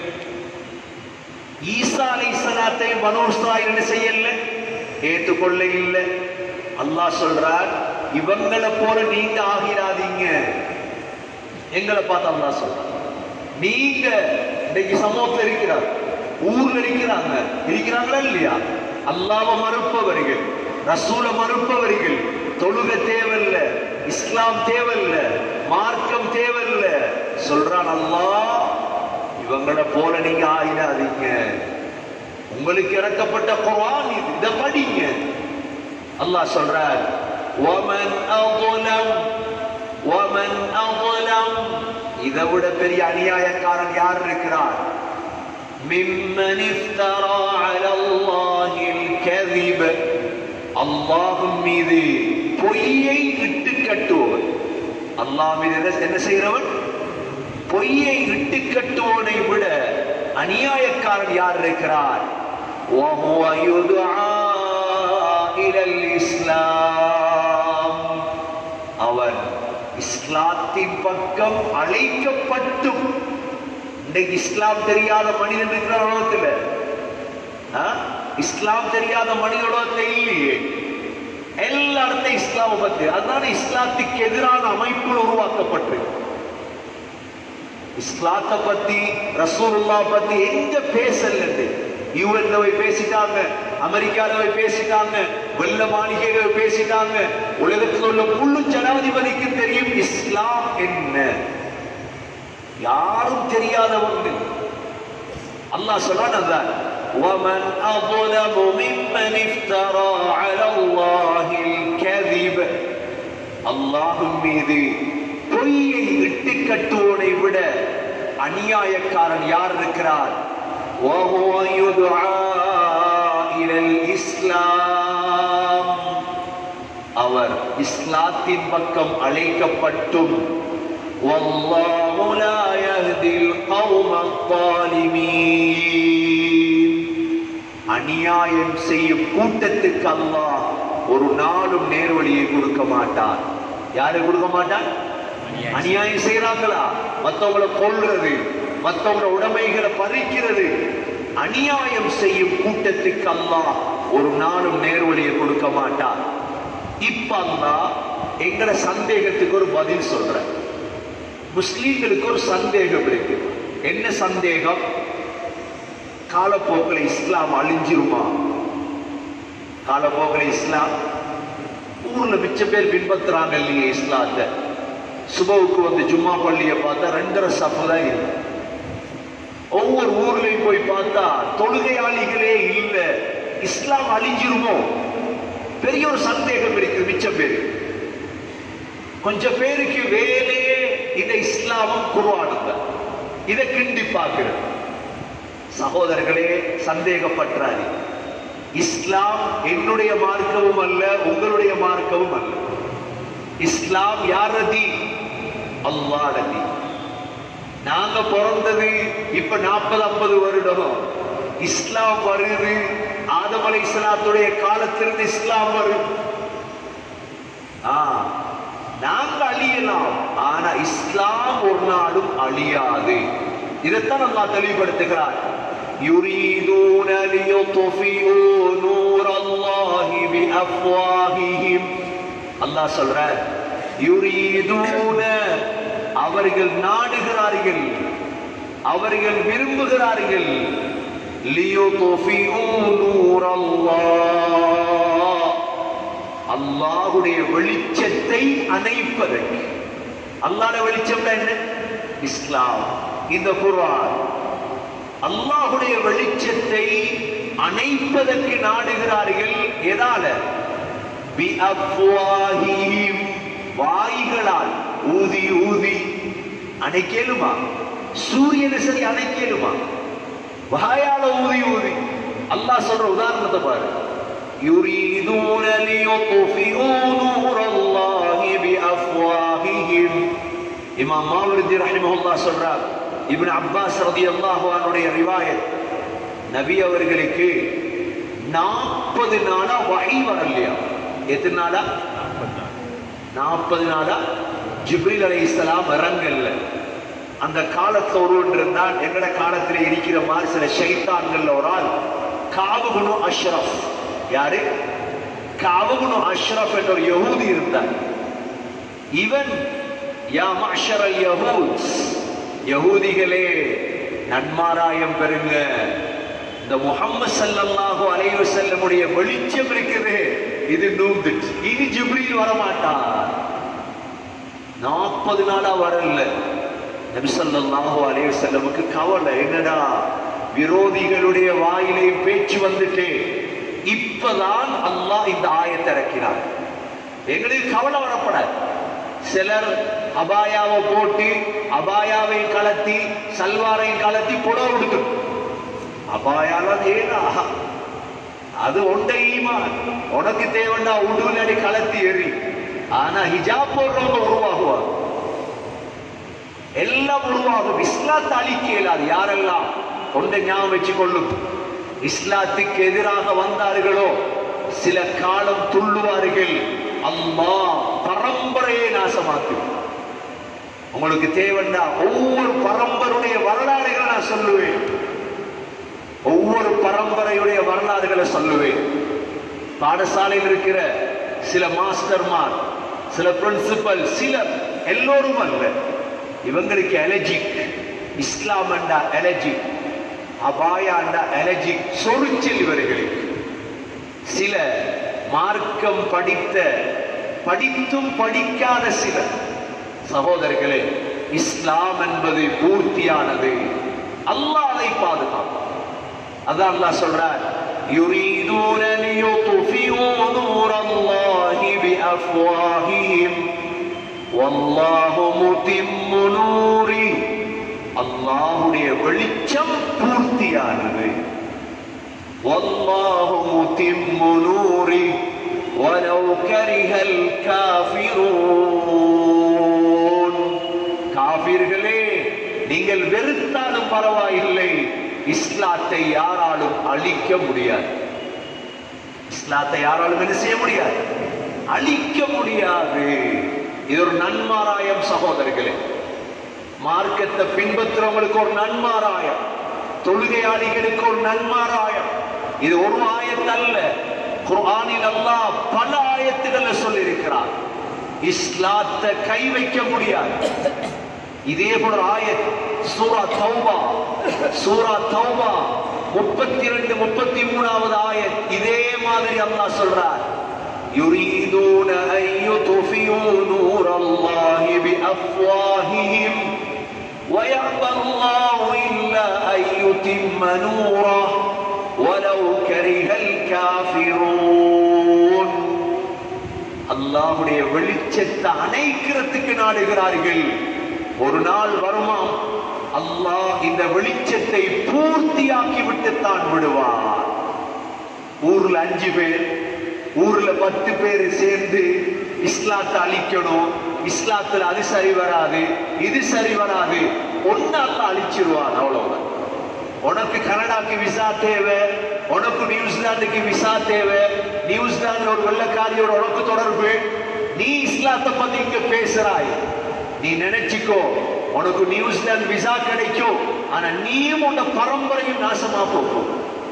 [SPEAKER 1] ஈசா அலை சலாத்தை பனு இஸ்ராயில் என்ன செய்யல ஏற்றுக்கொள்ள இல்லை அல்லாஹ் சொல்றார் இவங்களை போல நீங்க ஆகிறாதீங்க எங்களை பார்த்து அல்லாஹ் சொல்றார் நீங்க இன்னைக்கு சமூகத்தில் இருக்கிறார் ஊர்ல இருக்கிறாங்க இருக்கிறாங்களா இல்லையா அல்லாஹ்வை மறுப்பவர்கள் ரசூலை மறுப்பவர்கள் தொழுகை தேவையில்ல இஸ்லாம் தேவையில்ல மார்க்கம் தேவையில்ல சொல்றான் அல்லாஹ் இவங்கள போல நீங்க ஆயிடாதீங்க உங்களுக்கு இறக்கப்பட்ட குர்ஆன் இது இத படிங்க அல்லாஹ் சொல்றார் ومن أظلم ومن أظلم இதை விட பெரிய அநியாயக்காரன் யார் இருக்கிறார் ممن افترى على الله الكذب அல்லாஹ்வின் மீது பொய்யை இட்டு கட்டுவன் அல்லாஹ் மீது என்ன- என்ன செய்கிறவன் பொய்யை இட்டு கட்டுவோனை விட அநியாயக்காரன் யார் இருக்கிறார் وهو يدعى إلى الإسلام அவன் இஸ்லாத்தின் பக்கம் அழைக்கப்பட்டும் இன்றைக்கு இஸ்லாம் தெரியாத மனிதன் இருக்கிற உலகத்துல ஆ? இஸ்லாம் தெரியாத மனித உலகத்துல இல்லையே எல்லா இடத்தையும் இஸ்லாமை பத்தி அதனால இஸ்லாத்துக்கு எதிரான அமைப்புகள் உருவாக்கப்பட்டிருக்கு இஸ்லாத்தை பத்தி ரசூலுல்லா பத்தி எங்க பேசல யூஎன்ல போய் பேசிட்டாங்க அமெரிக்கால போய் பேசிட்டாங்க வெள்ள மாளிகையில போய் பேசிட்டாங்க உலகத்தில் உள்ள முழு ஜனாதிபதிக்கு தெரியும் இஸ்லாம் என்ன யாரும் தெரியாத ஒன்று அல்லாஹ் சொல்றான் அதான் ومن أظلم ممن افترى على الله الكذب அல்லாஹும் மீது பொய்யை இட்டு கட்டுவோனை விட அநியாயக்காரன் யார் இருக்கிறார் وهو يدعى إلى الإسلام அவர் இஸ்லாத்தின் பக்கம் அழைக்கப்பட்டும் والله لا يهدي القوم الظالمين அநியாயம் செய்யும் கூட்டத்துக்கு அல்லாஹ் ஒரு நாளும் நேர்வழியை கொடுக்க மாட்டார் யாரு கொடுக்க மாட்டார்
[SPEAKER 2] அநியாயம்.
[SPEAKER 1] அநியாயம் செய்யறாங்களா மத்தவங்களை கொல்றது மத்தவங்கள உடைமைகளை பறிக்கிறது அநியாயம் செய்யும் கூட்டத்துக்கு அல்லாஹ் ஒரு நாளும் நேர்வழியை கொடுக்க மாட்டார் இப்ப அல்லாஹ் எங்கட சந்தேகத்துக்கு ஒரு பதில் சொல்றேன் முஸ்லீம்களுக்கு ஒரு சந்தேகம் இருக்கு என்ன சந்தேகம் காலப்போக்கில் இஸ்லாம் அழிஞ்சிருமா காலப்போக்கில் இஸ்லாம் ஊர்ல மிச்ச பேர் பின்பற்றுறாங்க இல்லையே இஸ்லாத்தை சுபவுக்கு வந்து ஜும்மா பள்ளியை பார்த்தா ரெண்டரை சஃபு தான் இருக்கு ஒவ்வொரு ஊர்லயும் போய் பார்த்தா தொழுகையாளிகளே இல்ல இஸ்லாம் அழிஞ்சிருமோ பெரிய ஒரு சந்தேகம் இருக்குது மிச்சம் பேர் கொஞ்சம் பேருக்கு வேலையே இந்த இஸ்லாமும் குருவானுங்க இதை கிண்டி பார்க்கிறது சகோதரர்களே சந்தேகப்பற்றாரு இஸ்லாம் என்னுடைய மார்க்கமும் அல்ல உங்களுடைய மார்க்கமும் அல்ல இஸ்லாம் யார் ரதி அல்லாஹ் ரதி நாங்க பிறந்தது இப்ப நாற்பது ஐம்பது வருடம் இஸ்லாம் வருது ஆதம் அலை இஸ்லாத்துடைய காலத்திலிருந்து இஸ்லாம் வருது ஆ, நாங்க அழியலாம் ஆனா இஸ்லாம் ஒரு நாளும் அழியாது இதைத்தான் அல்லாஹ் தெளிவுபடுத்துகிறார் يريدون ليطفئوا نور الله بأفواههم அல்லாஹ் சொல்றார் யுரீதூன அவர்கள் நாடுகிறார்கள் அவர்கள் விரும்புகிறார்கள் லியுத்ஃபிஉ நூரல்லாஹ் அல்லாஹ்வுடைய வெளிச்சத்தை அணைப்பதற்கு அல்லாஹ்வுடைய வெளிச்சம் என்ன இஸ்லாம் இந்த குர்ஆன் அல்லாஹ்வுடைய வெளிச்சத்தை அணைப்பதற்கு நாடுகிறார்கள் எதால பிஅஃப்வாஹிஹிம் வாய்களால் ஊதி ஊதி அணைக்கலுமா சூரியனை சரி அணைக்கலுமா வாயால ஊதி ஊதி அல்லாஹ் சொல்ற உதாரணத்தை பாரு يريدون ليطفئوا نور الله بأفواههم இமாம் மாவருதி ரஹிமஹுல்லா சொல்றார் இப்னு அப்பாஸ் ரலியல்லாஹு அன்ஹுடைய ரிவாயத் நபி அவர்களுக்கு நாற்பது நாளா வகை வரலையா எத்தனை நாளா நாற்பது நாளா ஜிப்ரீல் அலைஹிஸ்ஸலாம் இறங்கல்ல அந்த காலத்துல ஒருவன் இருந்தான் எங்கட காலத்துல இருக்கிற மாதிரி சில ஷைத்தான்கள்ல ஒரு ஆள் காவுகுனு அஷ்ரஃப் யாரு காவுகுனு அஷ்ரஃப் என்ற ஒரு யஹூதி இருந்தார் இவன் யா மஷரல் யஹூத் யஹூதிகளே நன்மாராயம் பெறுங்க இந்த முஹம்மது ஸல்லல்லாஹு அலைஹி வஸல்லமுடைய வெளிச்சம் இருக்குது இது நூந்துட்டு இனி ஜிப்ரீல் வரமாட்டார் நாற்பது நாளா வரல நபி ஸல்லல்லாஹு அலைஹி வஸல்லமுக்கு கவலை என்னடா விரோதிகளுடைய வாயிலே பேச்சு வந்துட்டு இப்பதான் அல்லாஹ் இந்த ஆயத்தை இறக்கிறார் எங்களுக்கு கவலை வரப்படாது சிலர் அபாயாவை போட்டு அபாயாவை கலத்தி சல்வாரை கலத்தி புடவை உடுக்கும் அபாயால ஏதா அது ஒன்றை ஈமான் உனக்கு தேவண்டா உடுனடி கலத்தி எறி ஆனா ஹிஜாப் போடுறவங்க உருவாகுவாங்க எல்லாம் உருவாகும் இஸ்லாத்தை அழிக்க இயலாது யாரெல்லாம் ஒன்றை ஞாபகம் வச்சு கொள்ளும் இஸ்லாத்துக்கு எதிராக வந்தார்களோ சில காலம் துள்ளுவார்கள் அல்லாஹ் பரம்பரையை நாசமாக்கு உங்களுக்கு தேவைன்னா ஒவ்வொரு பரம்பருடைய வரலாறுகளை நான் சொல்லுவேன் ஒவ்வொரு பரம்பரையுடைய வரலாறுகளை சொல்லுவேன் பாடசாலையில் இருக்கிற சில மாஸ்டர்மார் சில பிரின்சிபல் சிலர் எல்லோரும் அல்ல இவங்களுக்கு அலர்ஜிக் இஸ்லாம் என்றா அலர்ஜிக் அபாயாண்டா அலர்ஜிக் சொரிச்சல் இவர்களுக்கு சில மார்க்கம் படித்த படித்தும் படிக்காத சிலர் சகோதரர்களே இஸ்லாம் என்பது பூர்த்தியானது அல்லாஹ் அதை பாதுகாப்பான் அதான் அல்லாஹ் சொல்றார் يريدون ليطفئوا نور الله بأفواههم والله متم نوره அல்லாஹ்வுடைய வெளிச்சம் பூர்த்தியானது والله متم نوره ولو كره الكافرون காபிர்களே நீங்கள் வெறுத்தாலும் பரவாயில்லை இஸ்லாத்தை யாராலும் அழிக்க முடியாது இஸ்லாத்தை யாராலும் என்ன செய்ய முடியாது அழிக்க முடியாது இது ஒரு நன்மாராயம் சகோதரர்களே மார்க்கத்தை பின்பற்றுறவங்களுக்கு ஒரு நன்மாராயம் தொழுகையாளிகளுக்கு ஒரு நன்மாராயம் இது ஒரு ஆயத்தல்ல குர்ஆனில் அல்லாஹ் பல ஆயத்துகள்ல சொல்லியிருக்கிறார் இஸ்லாத்தை கை வைக்க முடியாது இதே போல ஒரு ஆயத் சூரா தௌபா சூரா தௌபா முப்பத்தி ரெண்டு முப்பத்தி மூணாவது ஆயத் இதே மாதிரி அல்லாஹ் சொல்றார் يريدون أن يطفئوا نور الله بأفواههم ويأبى الله إلا أن يتم نوره ولو كره الكافرون அல்லாஹுடைய வெளிச்சத்தை அணைக்கிறதுக்கு நாடுகிறார்கள் ஒரு நாள் வருமாம் அல்லாஹ் இந்த வெளிச்சத்தை பூர்த்தியாக்கி விட்டுத்தான் விடுவார் ஊர்ல அஞ்சு பேர் ஊர்ல பத்து பேர் சேர்ந்து இஸ்லாத்தை அழிக்கணும் இஸ்லாத்துல அது சரி வராது இது சரி வராது ஒன்னு அல்லாஹ் அழிச்சிருவான் அவ்வளவுதான் உனக்கு கனடாக்கு விசா தேவை உனக்கு நியூசிலாந்துக்கு விசா தேவை நியூசிலாந்துல ஒரு வெள்ளக்காரியோட உனக்கு தொடர்பு நீ இஸ்லாத்தை பத்தி இங்க பேசுறாய் நீ நினைச்சுக்கோ உனக்கு நியூசிலாந்து விசா கிடைக்கும் ஆனா நீயும் உன்ன பரம்பரையும் நாசமா போகும்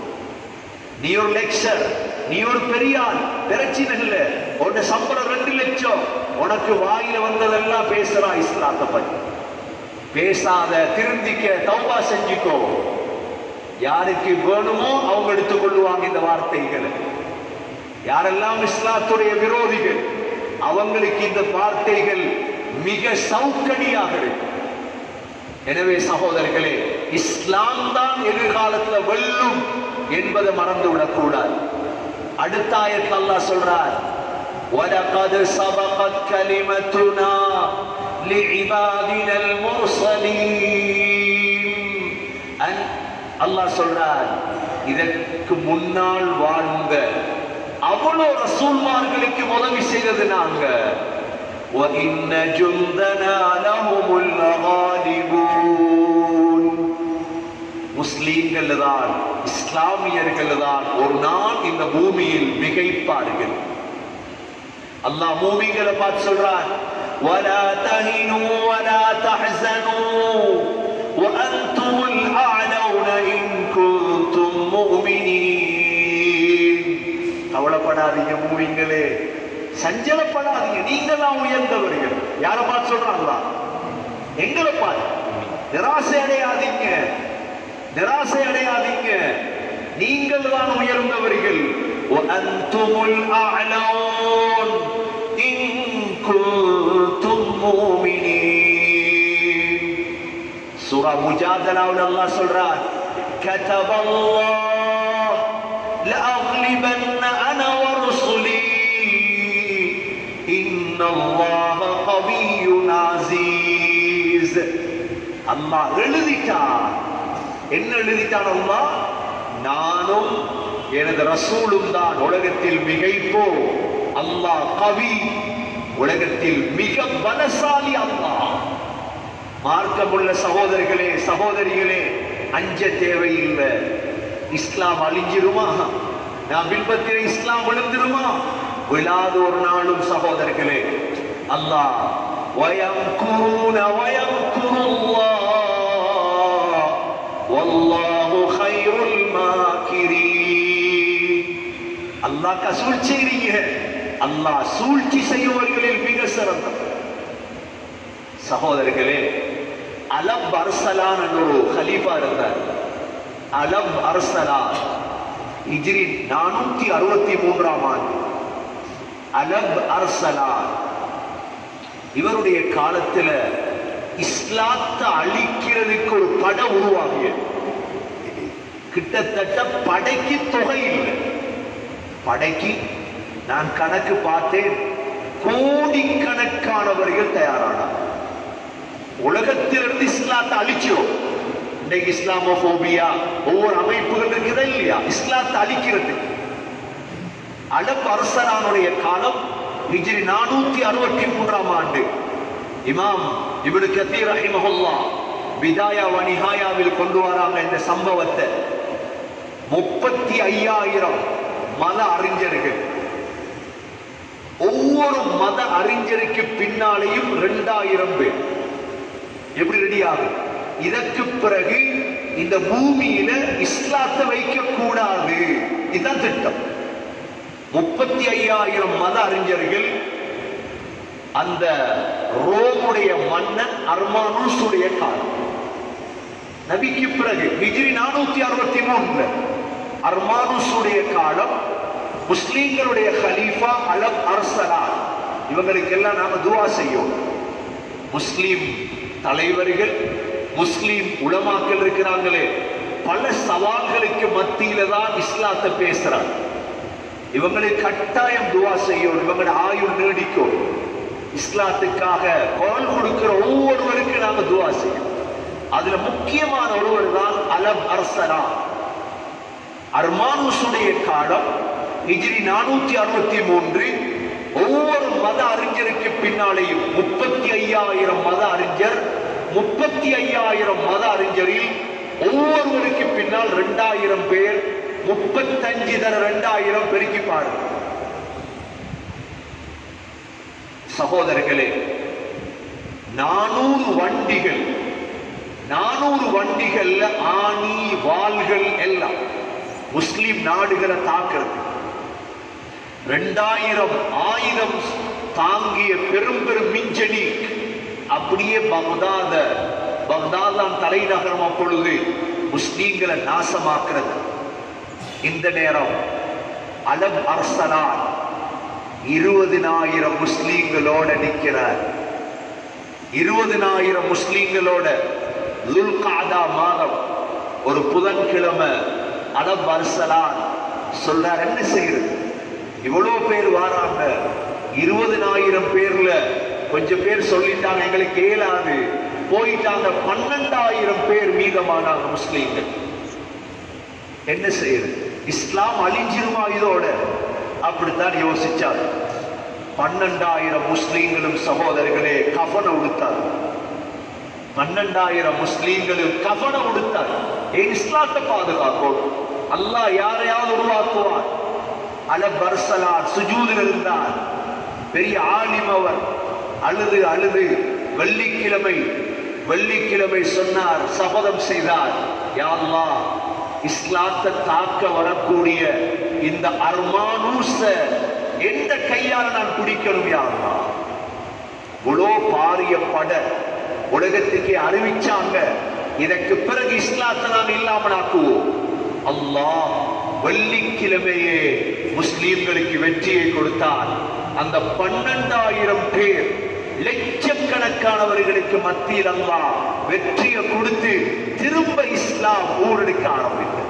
[SPEAKER 1] நீ ஒரு லெக்சர் நீ ஒரு பெரியாள் பிரச்சனை இல்ல உன்ன சம்பளம் ரெண்டு லட்சம் உனக்கு வாயில வந்ததெல்லாம் பேசுறா இஸ்லாத்தை பத்தி பேசாத திருந்திக்க தௌபா செஞ்சுக்கோ யாருக்கு வேணுமோ அவங்க எடுத்துக்கொள்ளுவாங்க இந்த வார்த்தைகளை யாரெல்லாம் இஸ்லாத்துடைய விரோதிகள் அவங்களுக்கு இந்த வார்த்தைகள் மிக சவுக்கடியாக இருக்கும் எனவே சகோதரர்களே இஸ்லாம் தான் எதிர்காலத்துல வெல்லும் என்பதை மறந்து விடக்கூடாது அடுத்த ஆயத்தில் அல்லாஹ் சொல்றார் وَلَقَدْ سَبَقَتْ كَلِمَتُنَا لِعِبَادِنَا الْمُرْسَلِينَ அன்- அல்லாஹ் சொல்றார் இதற்கு முன்னால் வாழ்ந்த அவ்வளோ ரசூல்மார்களுக்கு உதவி செய்தது நாங்க وَإِنَّ جُندَنَا لَهُمُ الْغَالِبُونَ முஸ்லீம்கள் தான் இஸ்லாமியர்கள் தான் ஒரு நாள் இந்த பூமியில் மிகைப்பார்கள் அல்லாஹ் மூமிங்களை பார்த்து சொல்றான் ولا تهنوا ولا تحزنوا وأنتم الأعلون إن كنتم مؤمنين கவலைப்படாதீங்க மூவிங்களே சஞ்சலப்படாதீங்க நீங்க தான் உயர்ந்தவர்கள் யாரை பார்த்து சொல்றாங்களா எங்களை பாரு நிராசை அடையாதீங்க நிராசை அடையாதீங்க நீங்கள் தான் உயர்ந்தவர்கள் وأنتم الأعلون إن كنتم مؤمنين சூரா முஜாதலாவுல அல்லாஹ் சொல்றார் كتب الله لأغلبن أنا ورسلي إن الله قوي عزيز அல்லாஹ் எழுதிட்டான் என்ன எழுதிட்டான் அல்லாஹ் நானும் எனது ரசூலும் தான் உலகத்தில் மிகைப்போ அல்லாஹ் கவி உலகத்தில் மிக பலசாலி அல்லாஹ் மார்க்கமுள்ள சகோதரர்களே சகோதரிகளே அஞ்ச தேவையில்லை இஸ்லாம் அழிஞ்சிருமா நான் பின்பற்றின இஸ்லாம் விழுந்துருமா விழாத ஒரு நாளும் சகோதரர்களே அல்லாஹ் ويمكرون ويمكر الله والله خير الماكرين அல்லாஹ் சூழ்ச்சி செய்றீங்க அல்லாஹ் சூழ்ச்சி செய்பவர்களில் மிக சிறந்தவர் சகோதரர்களே அலப் அர்சலான் என்ற ஒரு ஹலீஃபா இருந்தார் அலப் அர்சலான் இஜ்ரி நானூத்தி அறுபத்தி மூன்றாம் ஆண்டு அலப் அர்சலான் இவருடைய காலத்துல இஸ்லாத்தை அழிக்கிறதுக்கு ஒரு படை உருவாகியது கிட்டத்தட்ட படைக்கு தொகை இல்லை படைக்கு நான் கணக்கு பார்த்தேன் கோடிக்கணக்கானவர்கள் தயாரானார் உலகத்திலிருந்து இஸ்லாத்தை அழிச்சிரும் இன்னைக்கு இஸ்லாமோபோபியா ஒவ்வொரு அமைப்புகள் இருக்குதா இல்லையா இஸ்லாத்தை அழிக்கிறது அலப் அரசரானுடைய காலம் ஹிஜ்ரி நானூத்தி அறுபத்தி மூன்றாம் ஆண்டு இமாம் இப்னு கத்தீர் ரஹிமஹுல்லா விதாயா வனிஹாயாவில் கொண்டு வராங்க இந்த சம்பவத்தை முப்பத்தி ஐயாயிரம் மத அறிஞர்கள் ஒவ்வொரு மத அறிஞருக்கு பின்னாலேயும் இரண்டாயிரம் பேர் எப்படி ரெடி ஆகும் இதற்கு பிறகு இந்த பூமியில இஸ்லாத்தை வைக்க கூடாது இதுதான் திட்டம் முப்பத்தி ஐயாயிரம் மத அறிஞர்கள் அந்த ரோமுடைய மன்னன் அர்மானூசுடைய காலம் நபிக்கு பிறகு ஹிஜ்ரி நானூத்தி அறுபத்தி மூணுல அர்மானுசுடைய காலம் முஸ்லீம்களுடைய ஹலீஃபா அலப் அர்சலான் இவங்களுக்கெல்லாம் நாம துவா செய்யும் முஸ்லீம் தலைவர்கள் முஸ்லீம் உலமாக்கள் இருக்கிறாங்களே பல சவால்களுக்கு மத்தியில தான் இஸ்லாத்தை பேசுறாங்க இவங்களுக்கு கட்டாயம் துவா செய்யும் இவங்களோட ஆயுள் நீடிக்கும் இஸ்லாத்துக்காக குரல் கொடுக்கிற ஒவ்வொருவருக்கு நாம துவா செய்யும் அதுல முக்கியமான ஒருவர் தான் அலம் அரசரா அர்மானுசுடைய காலம் ஹிஜ்ரி நானூத்தி அறுபத்தி மூன்று ஒவ்வொரு மத அறிஞருக்கு பின்னாலேயும் முப்பத்தி ஐயாயிரம் மத அறிஞர் முப்பத்தி ஐயாயிரம் மத அறிஞரில் ஒவ்வொருவருக்கு பின்னால் ரெண்டாயிரம் பேர் முப்பத்தஞ்சு தர ரெண்டாயிரம் பெருக்கி பாருங்க சகோதரர்களே நானூறு வண்டிகள் நானூறு வண்டிகள்ல ஆணி வாள்கள் எல்லாம் முஸ்லிம் நாடுகளை தாக்குறது ரெண்டாயிரம் ஆயிரம் தாங்கிய பெரும் பெரும் மிஞ்சனி அப்படியே பக்தாத பக்தாதான் தலைநகரம் அப்பொழுது முஸ்லீம்களை நாசமாக்குறது இந்த நேரம் அலப் அரசனார் இருபதினாயிரம் முஸ்லீம்களோட நிற்கிறார் இருபதினாயிரம் முஸ்லீம்களோட லுல்காதா மாதம் ஒரு புதன்கிழமை அலப் அரசலான் சொல்றார் என்ன செய்யறது இவ்வளவு பேர் வாராங்க இருபதினாயிரம் பேர்ல கொஞ்சம் பேர் சொல்லிட்டாங்க எங்களுக்கு ஏழாது போயிட்டாங்க பன்னெண்டாயிரம் பேர் மீதமானாங்க முஸ்லீம்கள் என்ன செய்யுது இஸ்லாம் அழிஞ்சிருமா இதோட அப்படித்தான் யோசிச்சார் பன்னெண்டாயிரம் முஸ்லீம்களும் சகோதரர்களே கஃன உடுத்தார் பன்னெண்டாயிரம் முஸ்லீம்களும் கஃன உடுத்தார் ஏன் இஸ்லாத்தை பாதுகாக்கும் அல்லாஹ் யாரையாவது உருவாக்குவார் அல பர்சலார் சுஜூதில் இருந்தார் பெரிய ஆலிம் அவர் அழுது அழுது வெள்ளிக்கிழமை வெள்ளிக்கிழமை சொன்னார் சபதம் செய்தார் யா அல்லாஹ் இஸ்லாத்தை தாக்க வரக்கூடிய இந்த அர்மானூச எந்த கையால நான் குடிக்கணும் யா அல்லாஹ் இவ்வளோ பாரிய பட உலகத்துக்கே அறிவிச்சாங்க இதற்கு பிறகு இஸ்லாத்தை நான் இல்லாமல் ஆக்குவோம் அல்லாஹ் வெள்ளிக்கிழமையே முஸ்லிம்களுக்கு வெற்றியை கொடுத்தார் அந்த பன்னெண்டாயிரம் பேர் லட்சக்கணக்கானவர்களுக்கு மத்தியில் அல்லாஹ் வெற்றியை கொடுத்து திரும்ப இஸ்லாம் ஊரெடுக்க ஆரம்பித்தது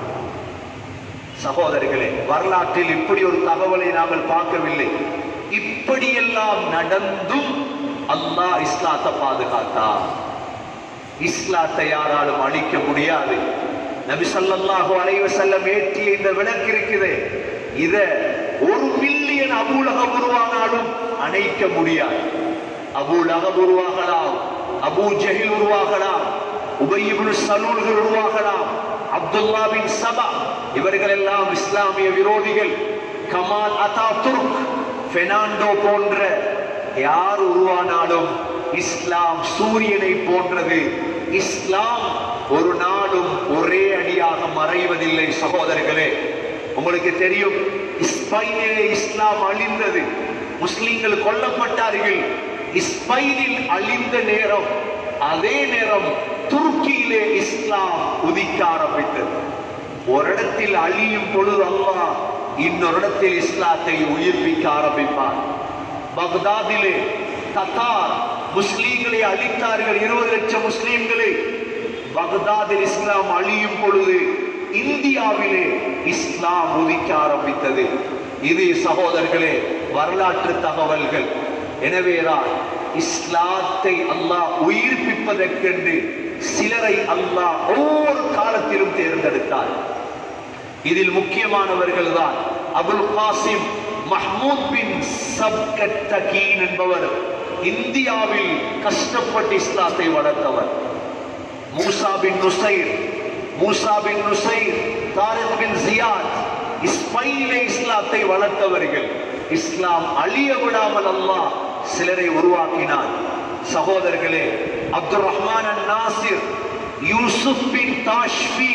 [SPEAKER 1] சகோதரர்களே வரலாற்றில் இப்படி ஒரு தகவலை நாங்கள் பார்க்கவில்லை இப்படியெல்லாம் நடந்தும் அல்லாஹ் இஸ்லாத்தை பாதுகாத்தார் இஸ்லாத்தை யாராலும் அழிக்க முடியாது நபி ஸல்லல்லாஹு அலைஹி வஸல்லம் ஏற்றிய இந்த விளக்கு இருக்குது இத ஒரு மில்லியன் அபூலகம் உருவானாலும் அணைக்க முடியாது அபூலகம் உருவாகலாம் அபூ ஜஹில் உருவாகலாம் உபய் இப்னு சலூல்கள் உருவாகலாம் அப்துல்லா பின் சபா இவர்கள் எல்லாம் இஸ்லாமிய விரோதிகள் கமால் அதாதுர்க் பெர்னாண்டோ போன்ற யார் உருவானாலும் இஸ்லாம் சூரியனை போன்றது இஸ்லாம் ஒரு நாளும் ஒரே அடியாக மறைவதில்லை சகோதரர்களே உங்களுக்கு தெரியும் ஸ்பெயினிலே இஸ்லாம் அழிந்தது முஸ்லிம்கள் கொல்லப்பட்டார்கள் ஸ்பெயினில் அழிந்த நேரம் அதே நேரம் துருக்கியிலே இஸ்லாம் உதிக்க ஆரம்பித்தது ஒரு இடத்தில் அழியும் பொழுது அல்லாஹ் இன்னொரு இடத்தில் இஸ்லாத்தை உயிர்ப்பிக்க ஆரம்பிப்பார் பக்தாதிலே தத்தார் முஸ்லீம்களை அழித்தார்கள் இருபது லட்சம் முஸ்லீம்களை பக்தாதில் இஸ்லாம் அழியும் பொழுது இந்தியாவிலே இஸ்லாம் உதிக்க ஆரம்பித்தது இது சகோதரர்களே வரலாற்று தகவல்கள் எனவேதான் இஸ்லாத்தை அல்லாஹ் உயிர்ப்பிப்பதற்கென்று சிலரை அல்லாஹ் ஒவ்வொரு காலத்திலும் தேர்ந்தெடுத்தார் இதில் முக்கியமானவர்கள் தான் Abul Qasim Mahmud bin Sabuktigin என்பவர் இந்தியாவில் கஷ்டப்பட்டு இஸ்லாத்தை வளர்த்தவர் Musa bin Nusair Musa bin Nusair Tariq bin Ziyad இஸ்பெயினிலே இஸ்லாத்தை வளர்த்தவர்கள் இஸ்லாம் அழிய விடாமல் அல்லாஹ் சிலரை உருவாக்கினார் சகோதரர்களே Abdul Rahman an Nasir Yusuf bin Tashfin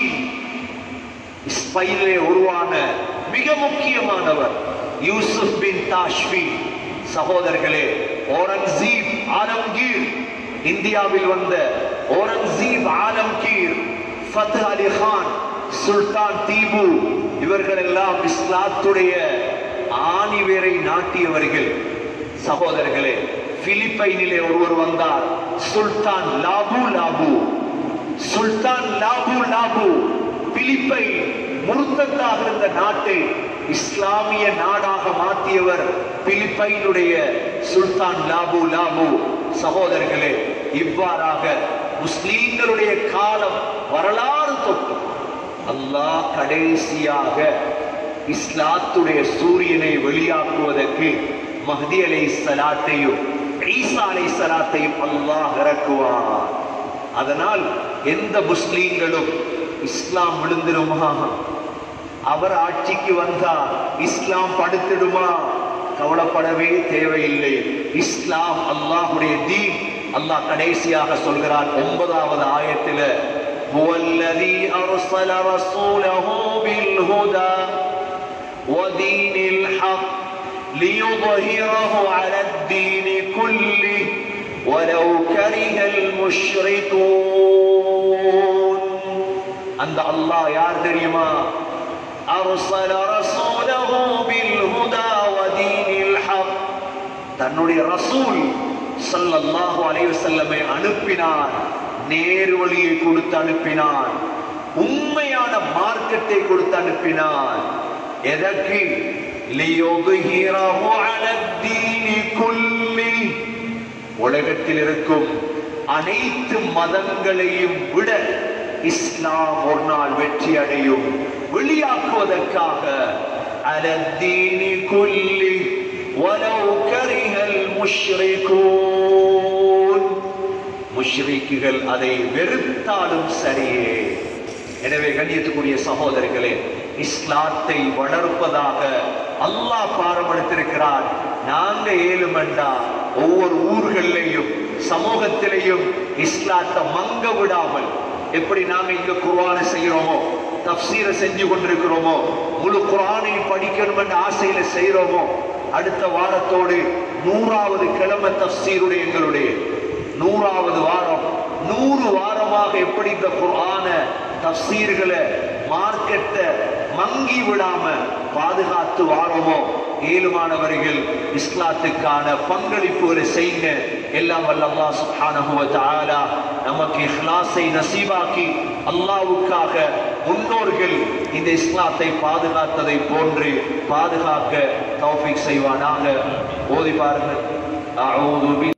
[SPEAKER 1] ஸ்பெயினிலே உருவான மிக முக்கியமானவர் யூசுப் பின் தாஷ்பி சகோதரர்களே ஓரங்கசீப் ஆலம்கீர் இந்தியாவில் வந்த ஓரங்கசீப் ஆலம்கீர் ஃபத்ஹ் அலி கான் சுல்தான் தீபு இவர்கள் எல்லாம் இஸ்லாத்துடைய ஆணிவேரை நாட்டியவர்கள் சகோதரர்களே பிலிப்பைனிலே ஒருவர் வந்தார் சுல்தான் லாபு லாபு சுல்தான் லாபு லாபு பிலிப்பை முருத்தத்தாக இருந்த நாட்டை இஸ்லாமிய நாடாக மாற்றியவர் பிலிப்பைனுடைய சுல்தான் லாபு லாபு சகோதரர்களே இவ்வாறாக முஸ்லீம்களுடைய காலம் வரலாறு தொட்டு அல்லாஹ் கடைசியாக இஸ்லாத்துடைய சூரியனை வெளியாக்குவதற்கு மஹதி அலை சலாத்தையும் ஈசா அலை சலாத்தையும் அல்லாஹ் இறக்குவார் அதனால் எந்த முஸ்லீம்களும் இஸ்லாம் விழுந்துருமா அவர் ஆட்சிக்கு வந்தா இஸ்லாம் படுத்திடுமா கவலைப்படவே தேவையில்லை இஸ்லாம் அல்லாஹுடைய தீன் அல்லாஹ் கடைசியாக சொல்கிறான் ஒன்பதாவது ஆயத்தில هو الذي أرسل رسوله بالهدى ودين الحق ليظهره على الدين كله ولو كره المشركون அந்த அல்லாஹ் யார் தெரியுமா أرسل رسوله بالهدى ودين الحق தன்னுடைய ரசூல் ஸல்லல்லாஹு அலைஹி வஸல்லமை அனுப்பினார் நேர்வழியை கொடுத்து அனுப்பினார் உண்மையான மார்க்கத்தை கொடுத்து அனுப்பினார் எதற்கு லியுظهிரஹு அலத்தீனி குல்லி உலகத்தில் இருக்கும் அனைத்து மதங்களையும் விட இஸ்லாம் ஒரு நாள் வெற்றி அடையும் வெளியாக்குவதற்காக அலத்தீனி குல்லி ولو كره المشركون முஷ்ரிக்குகள் அதை வெறுத்தாலும் சரியே எனவே கண்ணியத்துக்குரிய சகோதரர்களே இஸ்லாத்தை வளர்ப்பதாக அல்லாஹ் பாரம் எடுத்திருக்கிறான் நாங்க ஏழுமண்டா ஒவ்வொரு ஊர்களையும் சமூகத்திலையும் இஸ்லாத்தை மங்க விடாமல் எப்படி நாங்க இங்க குர்ஆனை செய்யறோமோ தப்சீரை செஞ்சு கொண்டிருக்கிறோமோ முழு குர்ஆனையும் படிக்கணும் என்ற ஆசையில செய்யறோமோ அடுத்த வாரத்தோடு நூறாவது கிழமை தப்சீருடைய எங்களுடைய நூறாவது வாரம் நூறு வாரமாக எப்படி இந்த குர்ஆன தப்சீர்களை மார்க்கெட்டை மங்கி விடாம பாதுகாத்து வாரோமோ ஏழுமானவர்கள் இஸ்லாத்துக்கான பங்களிப்புகளை செய்யுங்க எல்லாம் வல்ல அல்லாஹ் சுப்ஹானஹு வ தஆலா நமக்கு இஹ்லாஸை நசீபாக்கி அல்லாஹ்வுக்காக முன்னோர்கள் இந்த இஸ்லாத்தை பாதுகாத்ததை போன்று பாதுகாக்க தௌஃபீக் செய்வானாக ஓதி பாருங்கள் அஊது